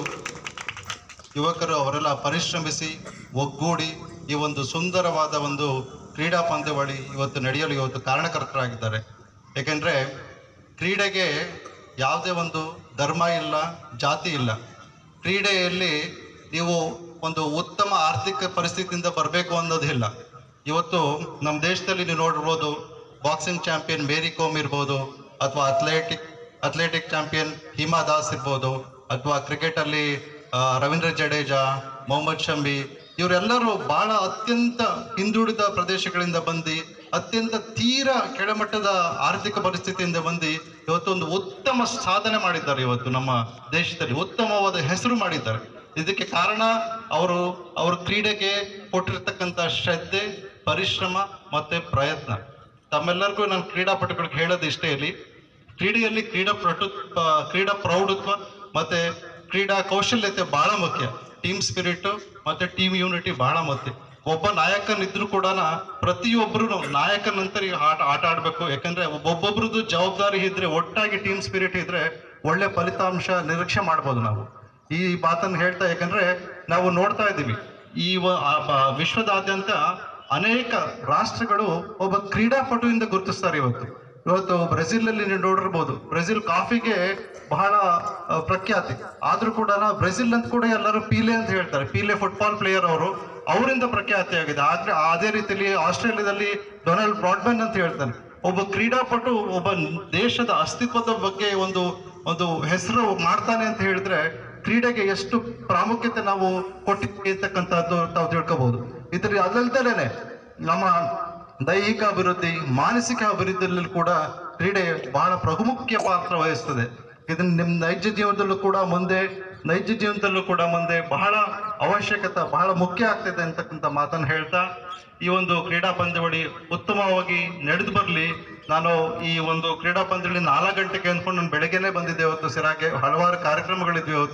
[SPEAKER 14] ಯುವಕರು ಅವರೆಲ್ಲ ಪರಿಶ್ರಮಿಸಿ ಒಗ್ಗೂಡಿ ಈ ಒಂದು ಸುಂದರವಾದ ಒಂದು ಕ್ರೀಡಾ ಪಂದ್ಯಾವಳಿ ಇವತ್ತು ನಡೆಯಲು ಇವತ್ತು ಕಾರಣಕರ್ತರಾಗಿದ್ದಾರೆ ಏಕೆಂದರೆ ಕ್ರೀಡೆಗೆ ಯಾವುದೇ ಒಂದು ಧರ್ಮ ಇಲ್ಲ ಜಾತಿ ಇಲ್ಲ ಕ್ರೀಡೆಯಲ್ಲಿ ನೀವು ಒಂದು ಉತ್ತಮ ಆರ್ಥಿಕ ಪರಿಸ್ಥಿತಿಯಿಂದ ಬರಬೇಕು ಅನ್ನೋದಿಲ್ಲ ಇವತ್ತು ನಮ್ಮ ದೇಶದಲ್ಲಿ ನೀವು ನೋಡಿರ್ಬೋದು ಬಾಕ್ಸಿಂಗ್ ಚಾಂಪಿಯನ್ ಮೇರಿ ಕೋಮ್ ಇರ್ಬೋದು ಅಥವಾ athletic athletic champion Hima Das ಇರ್ಬೋದು ಅಥವಾ ಕ್ರಿಕೆಟಲ್ಲಿ ಆ, ರವೀಂದ್ರ ಜಡೇಜಾ ಮೊಹಮ್ಮದ್ ಶಮಿ ಇವರೆಲ್ಲರೂ ಬಹಳ ಅತ್ಯಂತ ಹಿಂದುಳಿದ ಪ್ರದೇಶಗಳಿಂದ ಬಂದು ಅತ್ಯಂತ ತೀರಾ ಕೆಳಮಟ್ಟದ ಆರ್ಥಿಕ ಪರಿಸ್ಥಿತಿಯಿಂದ ಬಂದು ಇವತ್ತು ಒಂದು ಉತ್ತಮ ಸಾಧನೆ ಮಾಡಿದ್ದಾರೆ ಇವತ್ತು ನಮ್ಮ ದೇಶದಲ್ಲಿ ಉತ್ತಮವಾದ ಹೆಸರು ಮಾಡಿದ್ದಾರೆ ಇದಕ್ಕೆ ಕಾರಣ ಅವರು ಅವರು ಕ್ರೀಡೆಗೆ ಕೊಟ್ಟಿರ್ತಕ್ಕಂಥ ಶ್ರದ್ಧೆ ಪರಿಶ್ರಮ ಮತ್ತೆ ಪ್ರಯತ್ನ ತಮ್ಮೆಲ್ಲರಿಗೂ ನಾನು ಕ್ರೀಡಾಪಟುಗಳಿಗೆ ಹೇಳೋದು ಇಷ್ಟೇ ಇಲ್ಲಿ ಕ್ರೀಡೆಯಲ್ಲಿ ಕ್ರೀಡಾ ಪ್ರಟು ಪ- ಕ್ರೀಡಾ ಪ್ರೌಢತ್ವ ಮತ್ತೆ ಕ್ರೀಡಾ ಕೌಶಲ್ಯತೆ ಬಹಳ ಮುಖ್ಯ ಟೀಮ್ ಸ್ಪಿರಿಟ್ ಮತ್ತೆ ಟೀಮ್ ಯೂನಿಟಿ ಬಹಳ ಮುಖ್ಯ ಒಬ್ಬ ನಾಯಕನಿದ್ರು ಕೂಡ ಪ್ರತಿಯೊಬ್ಬರು ನಾಯಕನಂತರ ಈ ಆಟ ಆಟ ಆಡಬೇಕು ಯಾಕಂದ್ರೆ ಒಬ್ಬೊಬ್ರದ್ದು ಜವಾಬ್ದಾರಿ ಇದ್ರೆ ಒಟ್ಟಾಗಿ ಟೀಮ್ ಸ್ಪಿರಿಟ್ ಇದ್ರೆ ಒಳ್ಳೆ ಫಲಿತಾಂಶ ನಿರೀಕ್ಷೆ ಮಾಡ್ಬೋದು ನಾವು ಈ ಮಾತನ್ನು ಹೇಳ್ತಾ ಯಾಕಂದ್ರೆ ನಾವು ನೋಡ್ತಾ ಇದ್ದೀವಿ ಈ ವ- ಆ ಬ- ವಿಶ್ವದಾದ್ಯಂತ ಅನೇಕ ರಾಷ್ಟ್ರಗಳು ಒಬ್ಬ ಕ್ರೀಡಾಪಟುವಿಂದ ಗುರುತಿಸ್ತಾರೆ ಇವತ್ತು ಇವತ್ತು ಬ್ರೆಜಿಲ್ ಅಲ್ಲಿ ನೀವು ನೋಡಿರ್ಬೋದು ಬ್ರೆಜಿಲ್ ಕಾಫಿಗೆ ಬಹಳ ಆ, ಪ್ರಖ್ಯಾತಿ ಆದ್ರೂ ಕೂಡ ಬ್ರೆಜಿಲ್ ಅಂತ ಕೂಡ ಎಲ್ಲರೂ ಪೀಲೆ ಅಂತ ಹೇಳ್ತಾರೆ ಪೀಲೆ ಫುಟ್ಬಾಲ್ ಪ್ಲೇಯರ್ ಅವರು ಅವರಿಂದ ಪ್ರಖ್ಯಾತಿ ಆಗಿದೆ ಆದ್ರೆ ಅದೇ ರೀತಿಯಲ್ಲಿ ಆಸ್ಟ್ರೇಲಿಯಾದಲ್ಲಿ ಡೊನಾಲ್ಡ್ ಬ್ರಾಡ್ಮನ್ ಅಂತ ಹೇಳ್ತಾನೆ ಒಬ್ಬ ಕ್ರೀಡಾಪಟು ಒಬ್ಬ ದೇಶದ ಅಸ್ತಿತ್ವದ ಬಗ್ಗೆ ಒಂದು ಒಂದು ಹೆಸರು ಮಾಡ್ತಾನೆ ಅಂತ ಹೇಳಿದ್ರೆ ಕ್ರೀಡೆಗೆ ಎಷ್ಟು ಪ್ರಾಮುಖ್ಯತೆ ನಾವು ಕೊಟ್ಟಿದ್ದೀವಿ ಅಂತಕ್ಕಂಥದ್ದು ತಾವು ತಿಳ್ಕೋಬಹುದು ಇದ್ರ ಅದಲ್ದಲೇನೆ ನಮ್ಮ ದೈಹಿಕ ಅಭಿವೃದ್ಧಿ ಮಾನಸಿಕ ಅಭಿವೃದ್ಧಿಯಲ್ಲಿ ಕೂಡ ಕ್ರೀಡೆ ಬಹಳ ಪ್ರಮುಖ ಪಾತ್ರ ವಹಿಸ್ತದೆ ಇದನ್ನ ನಿಮ್ಮ ನೈಜ ಜೀವನದಲ್ಲೂ ಕೂಡ ಮುಂದೆ ನೈಜ ಜೀವನದಲ್ಲೂ ಕೂಡ ಮುಂದೆ ಬಹಳ ಅವಶ್ಯಕತೆ ಬಹಳ ಮುಖ್ಯ ಆಗ್ತದೆ ಅಂತಕ್ಕಂಥ ಮಾತನ್ನು ಹೇಳ್ತಾ ಈ ಒಂದು ಕ್ರೀಡಾ ಪಂದ್ಯಾವಳಿ ಉತ್ತಮವಾಗಿ ನಡೆದು ಬರಲಿ ನಾನು ಈ ಒಂದು ಕ್ರೀಡಾ ಪಂದ್ಯಾವಳಿ ನಾಲ್ಕು ಗಂಟೆಗೆ ಅಂದ್ಕೊಂಡು ನಾನು ಬೆಳಗ್ಗೆನೆ ಬಂದಿದ್ದೆ ಇವತ್ತು ಸಿರಾಗೆ ಹಲವಾರು ಕಾರ್ಯಕ್ರಮಗಳಿದ್ವಿ ಇವತ್ತು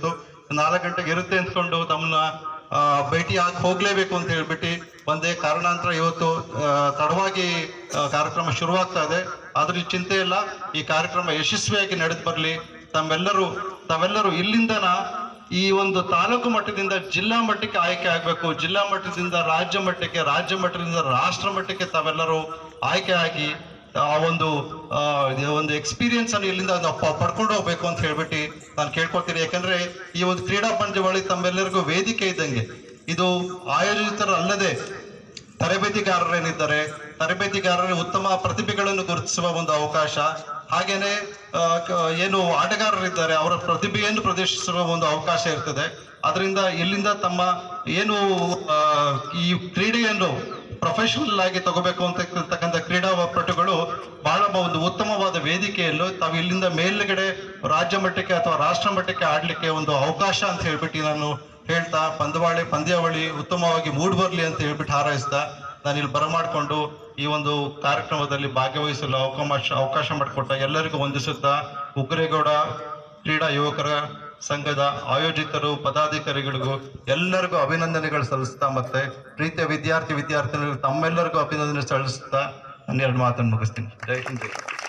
[SPEAKER 14] ನಾಲ್ಕು ಗಂಟೆಗೆ ಇರುತ್ತೆ ಅಂದ್ಕೊಂಡು ತಮ್ಮನ್ನ ಆ, ಭೇಟಿ ಆಗಿ ಹೋಗ್ಲೇಬೇಕು ಅಂತ ಹೇಳ್ಬಿಟ್ಟು ಒಂದೇ ಕಾರಣಾಂತರ ಇವತ್ತು ಆ, ತಡವಾಗಿ ಆ, ಕಾರ್ಯಕ್ರಮ ಶುರುವಾಗ್ತಾ ಇದೆ ಆದ್ರೆ ಚಿಂತೆ ಇಲ್ಲ ಈ ಕಾರ್ಯಕ್ರಮ ಯಶಸ್ವಿಯಾಗಿ ನಡೆದು ಬರಲಿ ತಮ್ಮೆಲ್ಲರೂ ತಾವೆಲ್ಲರೂ ಇಲ್ಲಿಂದನ ಈ ಒಂದು ತಾಲೂಕು ಮಟ್ಟದಿಂದ ಜಿಲ್ಲಾ ಮಟ್ಟಕ್ಕೆ ಆಯ್ಕೆ ಆಗಬೇಕು ಜಿಲ್ಲಾ ಮಟ್ಟದಿಂದ ರಾಜ್ಯ ಮಟ್ಟಕ್ಕೆ ರಾಜ್ಯ ಮಟ್ಟದಿಂದ ರಾಷ್ಟ್ರ ಮಟ್ಟಕ್ಕೆ ತಾವೆಲ್ಲರೂ ಆಯ್ಕೆ ಆಗಿ ಆ ಒಂದು ಆ, ಇದು ಒಂದು ಎಕ್ಸ್ಪೀರಿಯನ್ಸ್ ಅನ್ನು ಇಲ್ಲಿಂದ ನಾವು ಪ- ಪಡ್ಕೊಂಡು ಹೋಗ್ಬೇಕು ಅಂತ ಹೇಳ್ಬಿಟ್ಟು ನಾನು ಕೇಳ್ಕೊತೀನಿ ಯಾಕಂದ್ರೆ ಈ ಒಂದು ಕ್ರೀಡಾ ಪಂದ್ಯಾವಳಿ ತಮ್ಮೆಲ್ಲರಿಗೂ ವೇದಿಕೆ ಇದ್ದಂಗೆ ಇದು ಆಯೋಜಿತರಲ್ಲದೆ ತರಬೇತಿಗಾರರೇನಿದ್ದಾರೆ ತರಬೇತಿಗಾರರಿಗೆ ಉತ್ತಮ ಪ್ರತಿಭೆಗಳನ್ನು ಗುರುತಿಸುವ ಒಂದು ಅವಕಾಶ ಹಾಗೇನೆ ಆ, ಕ- ಏನು ಆಟಗಾರರಿದ್ದಾರೆ ಅವರ ಪ್ರತಿಭೆಯನ್ನು ಪ್ರದರ್ಶಿಸುವ ಒಂದು ಅವಕಾಶ ಇರ್ತದೆ ಅದರಿಂದ ಇಲ್ಲಿಂದ ತಮ್ಮ ಏನು ಆ, ಈ ಕ್ರೀಡೆಯನ್ನು ಪ್ರೊಫೆಷನಲ್ ಆಗಿ ತಗೋಬೇಕು ಅಂತ ಇರ್ತಕ್ಕಂಥ ಕ್ರೀಡಾಪಟುಗಳು ಬಹಳ ಒಂದು ಉತ್ತಮವಾದ ವೇದಿಕೆಯಲ್ಲೂ ತಾವು ಇಲ್ಲಿಂದ ಮೇಲ್ಗಡೆ ರಾಜ್ಯ ಮಟ್ಟಕ್ಕೆ ಅಥವಾ ರಾಷ್ಟ್ರ ಮಟ್ಟಕ್ಕೆ ಆಡ್ಲಿಕ್ಕೆ ಒಂದು ಅವಕಾಶ ಅಂತ ಹೇಳ್ಬಿಟ್ಟು ನಾನು ಹೇಳ್ತಾ ಪಂದ್ಯವಾಳಿ ಪಂದ್ಯಾವಳಿ ಉತ್ತಮವಾಗಿ ಮೂಡ್ ಬರ್ಲಿ ಅಂತ ಹೇಳ್ಬಿಟ್ಟು ಹಾರೈಸ್ತಾ ನಾನು ಇಲ್ಲಿ ಬರಮಾಡಿಕೊಂಡು ಈ ಒಂದು ಕಾರ್ಯಕ್ರಮದಲ್ಲಿ ಭಾಗವಹಿಸಲು ಅವಕಾಶ ಅವಕಾಶ ಮಾಡಿಕೊಟ್ಟ ಎಲ್ಲರಿಗೂ ವಂದಿಸುತ್ತಾ ಉಗ್ರೇಗೌಡ ಕ್ರೀಡಾ ಯುವಕರ ಸಂಘದ ಆಯೋಜಿತರು ಪದಾಧಿಕಾರಿಗಳಿಗೂ ಎಲ್ಲರಿಗೂ ಅಭಿನಂದನೆಗಳು ಸಲ್ಲಿಸ್ತಾ ಮತ್ತೆ ಪ್ರೀತಿಯ ವಿದ್ಯಾರ್ಥಿ ವಿದ್ಯಾರ್ಥಿನಿಗಳು ತಮ್ಮೆಲ್ಲರಿಗೂ ಅಭಿನಂದನೆ ಸಲ್ಲಿಸ್ತಾ ನಾನು ಎರಡು ಮಾತನ್ನು ಮುಗಿಸ್ತೀನಿ ಜೈ ಹಿಂದ್ ಜೈ ಕರ್ನಾಟಕ.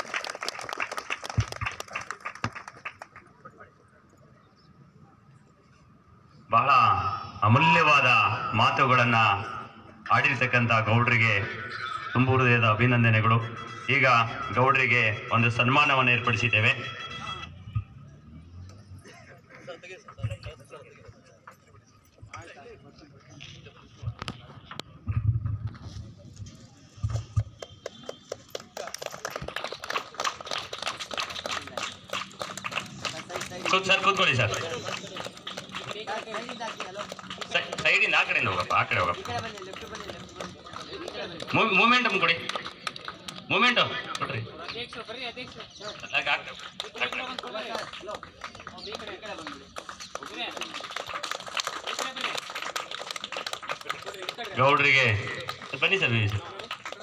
[SPEAKER 13] ಬಹಳ ಅಮೂಲ್ಯವಾದ ಮಾತುಗಳನ್ನ ಆಡಿರ್ತಕ್ಕಂಥ ಗೌಡ್ರಿಗೆ ತುಂಬ ಹೃದಯದ ಅಭಿನಂದನೆಗಳು ಈಗ ಗೌಡ್ರಿಗೆ ಒಂದು ಸನ್ಮಾನವನ್ನು ಏರ್ಪಡಿಸಿದ್ದೇವೆ ಕೂತ್ ಸರ್ ಕೂತ್ಕೊಳ್ಳಿ ಸರ್ ಸೈಡಿಂದ ಆ ಕಡೆಯಿಂದ ಹೋಗಪ್ಪ ಆ ಕಡೆ ಹೋಗಪ್ಪ ಮೂಮೆಂಟಮ್ ಕೊಡಿ ಮೂಮೆಂಟು ಕೊಡ್ರಿ ಅಲ್ಲ, ಆ ಕಡೆ- ಆ ಕಡೆ. ಗೌಡ್ರಿಗೆ ಬನ್ನಿ ಸರ್ ಬನ್ನಿ ಸರ್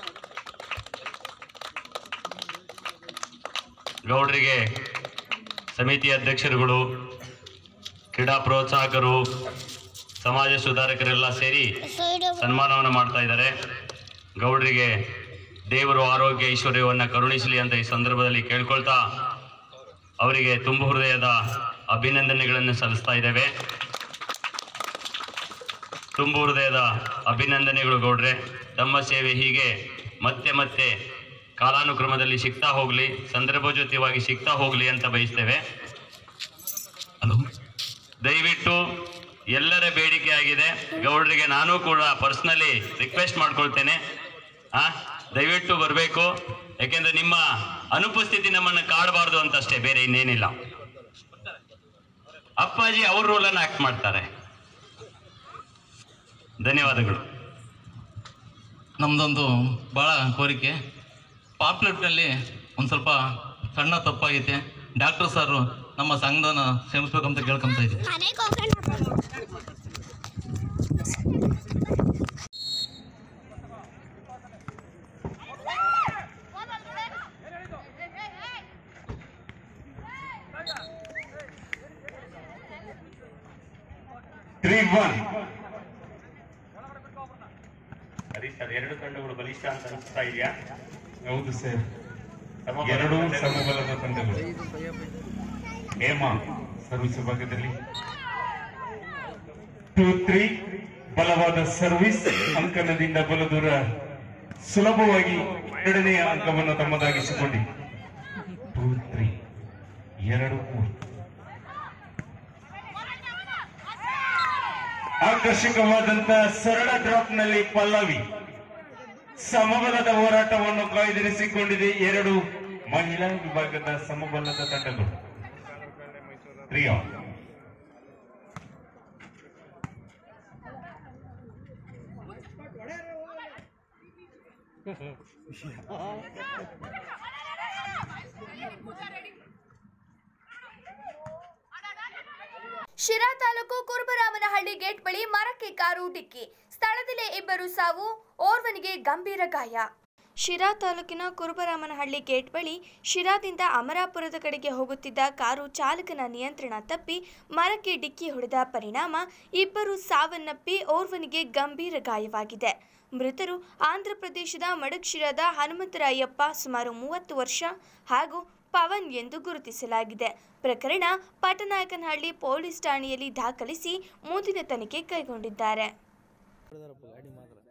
[SPEAKER 13] ಗೌಡ್ರಿಗೆ ಸಮಿತಿ ಅಧ್ಯಕ್ಷರುಗಳು ಕ್ರೀಡಾ ಪ್ರೋತ್ಸಾಹಕರು ಸಮಾಜ ಸುಧಾರಕರೆಲ್ಲ ಸೇರಿ ಸನ್ಮಾನವನ್ನು ಮಾಡ್ತಾ ಇದ್ದಾರೆ ಗೌಡ್ರಿಗೆ ದೇವರು ಆರೋಗ್ಯ ಐಶ್ವರ್ಯವನ್ನು ಕರುಣಿಸಲಿ ಅಂತ ಈ ಸಂದರ್ಭದಲ್ಲಿ ಕೇಳ್ಕೊಳ್ತಾ ಅವರಿಗೆ ತುಂಬ ಹೃದಯದ ಅಭಿನಂದನೆಗಳನ್ನು ಸಲ್ಲಿಸ್ತಾ ಇದ್ದೇವೆ ತುಂಬ ಹೃದಯದ ಅಭಿನಂದನೆಗಳು ಗೌಡ್ರೆ ತಮ್ಮ ಸೇವೆ ಹೀಗೆ ಮತ್ತೆ ಮತ್ತೆ ಕಾಲಾನುಕ್ರಮದಲ್ಲಿ ಸಿಗ್ತಾ ಹೋಗಲಿ ಸಂದರ್ಭೋಚಿತವಾಗಿ ಸಿಗ್ತಾ ಹೋಗಲಿ ಅಂತ ಬಯಸ್ತೇವೆ ದಯವಿಟ್ಟು ಎಲ್ಲರ ಬೇಡಿಕೆ ಆಗಿದೆ ಗೌಡ್ರಿಗೆ ನಾನು ಕೂಡ ಪರ್ಸ್ನಲಿ ರಿಕ್ವೆಸ್ಟ್ ಮಾಡ್ಕೊಳ್ತೇನೆ ಆ ದಯವಿಟ್ಟು ಬರಬೇಕು ಯಾಕೆಂದ್ರೆ ನಿಮ್ಮ ಅನುಪಸ್ಥಿತಿ ನಮ್ಮನ್ನು ಕಾಡಬಾರ್ದು ಅಂತಷ್ಟೇ ಬೇರೆ ಇನ್ನೇನಿಲ್ಲ ಅಪ್ಪಾಜಿ ಅವ್ರ ರೋಲನ್ನು ಆಕ್ಟ್ ಮಾಡ್ತಾರೆ ಧನ್ಯವಾದಗಳು
[SPEAKER 15] ನಮ್ಮದೊಂದು ಭಾಳ ಕೋರಿಕೆ ಪಾಪ್ಲೆಟ್ನಲ್ಲಿ ಒಂದು ಸ್ವಲ್ಪ ಸಣ್ಣ ತಪ್ಪಾಗೈತೆ ಡಾಕ್ಟರ್ ಸರ್ ನಮ್ಮ ಸಂಘದನ್ನ ಕ್ಷಮಿಸ್ಬೇಕಂತ ಕೇಳ್ಕೊಂತ ಇದ್ದೆ
[SPEAKER 10] ತ್ರೀ ಒನ್ ಹರೀಶ್ ಸರ್ ಎರಡು ತಂಡಗಳು ಬಲಿಷ್ಠ ಅಂತ ಅನಿಸ್ತಾ ಇದೆಯಾ
[SPEAKER 16] ಹೌದು ಸರ್ ಎರಡು ಸಮಬಲದ ತಂಡಗಳು ಹೇಮ ಸರ್ವಿಸ್ ಭಾಗದಲ್ಲಿ ಟೂ ತ್ರೀ ಬಲವಾದ ಸರ್ವಿಸ್ ಅಂಕಣದಿಂದ ಬಲು ದೂರ ಸುಲಭವಾಗಿ ಎರಡನೆಯ ಅಂಕವನ್ನು ತಮ್ಮದಾಗಿಸಿಕೊಂಡಿ ಟೂ ತ್ರೀ ಎರಡು ಮೂರು ಆಕರ್ಷಕವಾದಂತ ಸರಳ ಡ್ರಾಪ್ ನಲ್ಲಿ ಪಲ್ಲವಿ ಸಮಬಲದ ಹೋರಾಟವನ್ನು ಕಾಯ್ದಿರಿಸಿಕೊಂಡಿದೆ ಎರಡು ಮಹಿಳಾ ವಿಭಾಗದ ಸಮಬಲದ ತಂಡಗಳು ಪ್ರಿಯಾ
[SPEAKER 1] ಶಿರಾ ತಾಲೂಕು ಕುರುಬರಾಮನಹಳ್ಳಿ ಗೇಟ್ ಬಳಿ ಮರಕ್ಕೆ ಕಾರು ಡಿಕ್ಕಿ ಸ್ಥಳದಲ್ಲೇ ಇಬ್ಬರು ಸಾವು ಓರ್ವನಿಗೆ ಗಂಭೀರ ಗಾಯ ಶಿರಾ ತಾಲೂಕಿನ ಕುರುಬರಾಮನಹಳ್ಳಿ ಗೇಟ್ ಬಳಿ ಶಿರಾದಿಂದ ಅಮರಾಪುರದ ಕಡೆಗೆ ಹೋಗುತ್ತಿದ್ದ ಕಾರು ಚಾಲಕನ ನಿಯಂತ್ರಣ ತಪ್ಪಿ ಮರಕ್ಕೆ ಡಿಕ್ಕಿ ಹೊಡೆದ ಪರಿಣಾಮ ಇಬ್ಬರು ಸಾವನ್ನಪ್ಪಿ ಓರ್ವನಿಗೆ ಗಂಭೀರ ಗಾಯವಾಗಿದೆ ಮೃತರು ಆಂಧ್ರಪ್ರದೇಶದ ಮಡಕ್ಷಿರದ ಹನುಮಂತರಾಯಪ್ಪ ಸುಮಾರು ಮೂವತ್ತು ವರ್ಷ ಹಾಗೂ ಪವನ್ ಎಂದು ಗುರುತಿಸಲಾಗಿದೆ ಪ್ರಕರಣ ಪಟ್ಟನಾಯಕನಹಳ್ಳಿ ಪೊಲೀಸ್ ಠಾಣೆಯಲ್ಲಿ ದಾಖಲಿಸಿ ಮುಂದಿನ ತನಿಖೆ ಕೈಗೊಂಡಿದ್ದಾರೆ
[SPEAKER 17] गाड़ी मार रहा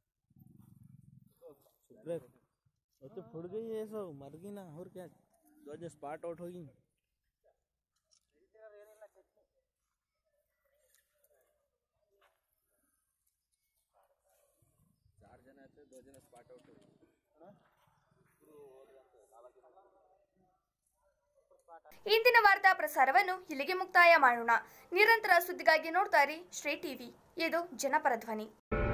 [SPEAKER 17] ब्रेक वो तो फुट गई है सब मर गई ना और क्या दो जो स्पॉट आउट होगी चार जन थे दो जन स्पॉट आउट हो
[SPEAKER 1] ಇಂದಿನ ವಾರ್ತಾ ಪ್ರಸಾರವನ್ನು ಇಲ್ಲಿಗೆ ಮುಕ್ತಾಯ ಮಾಡೋಣ ನಿರಂತರ ಸುದ್ದಿಗಾಗಿ ನೋಡ್ತಾ ಇರಿ ಶ್ರೀ ಟಿವಿ ಇದು ಜನಪರ ಧ್ವನಿ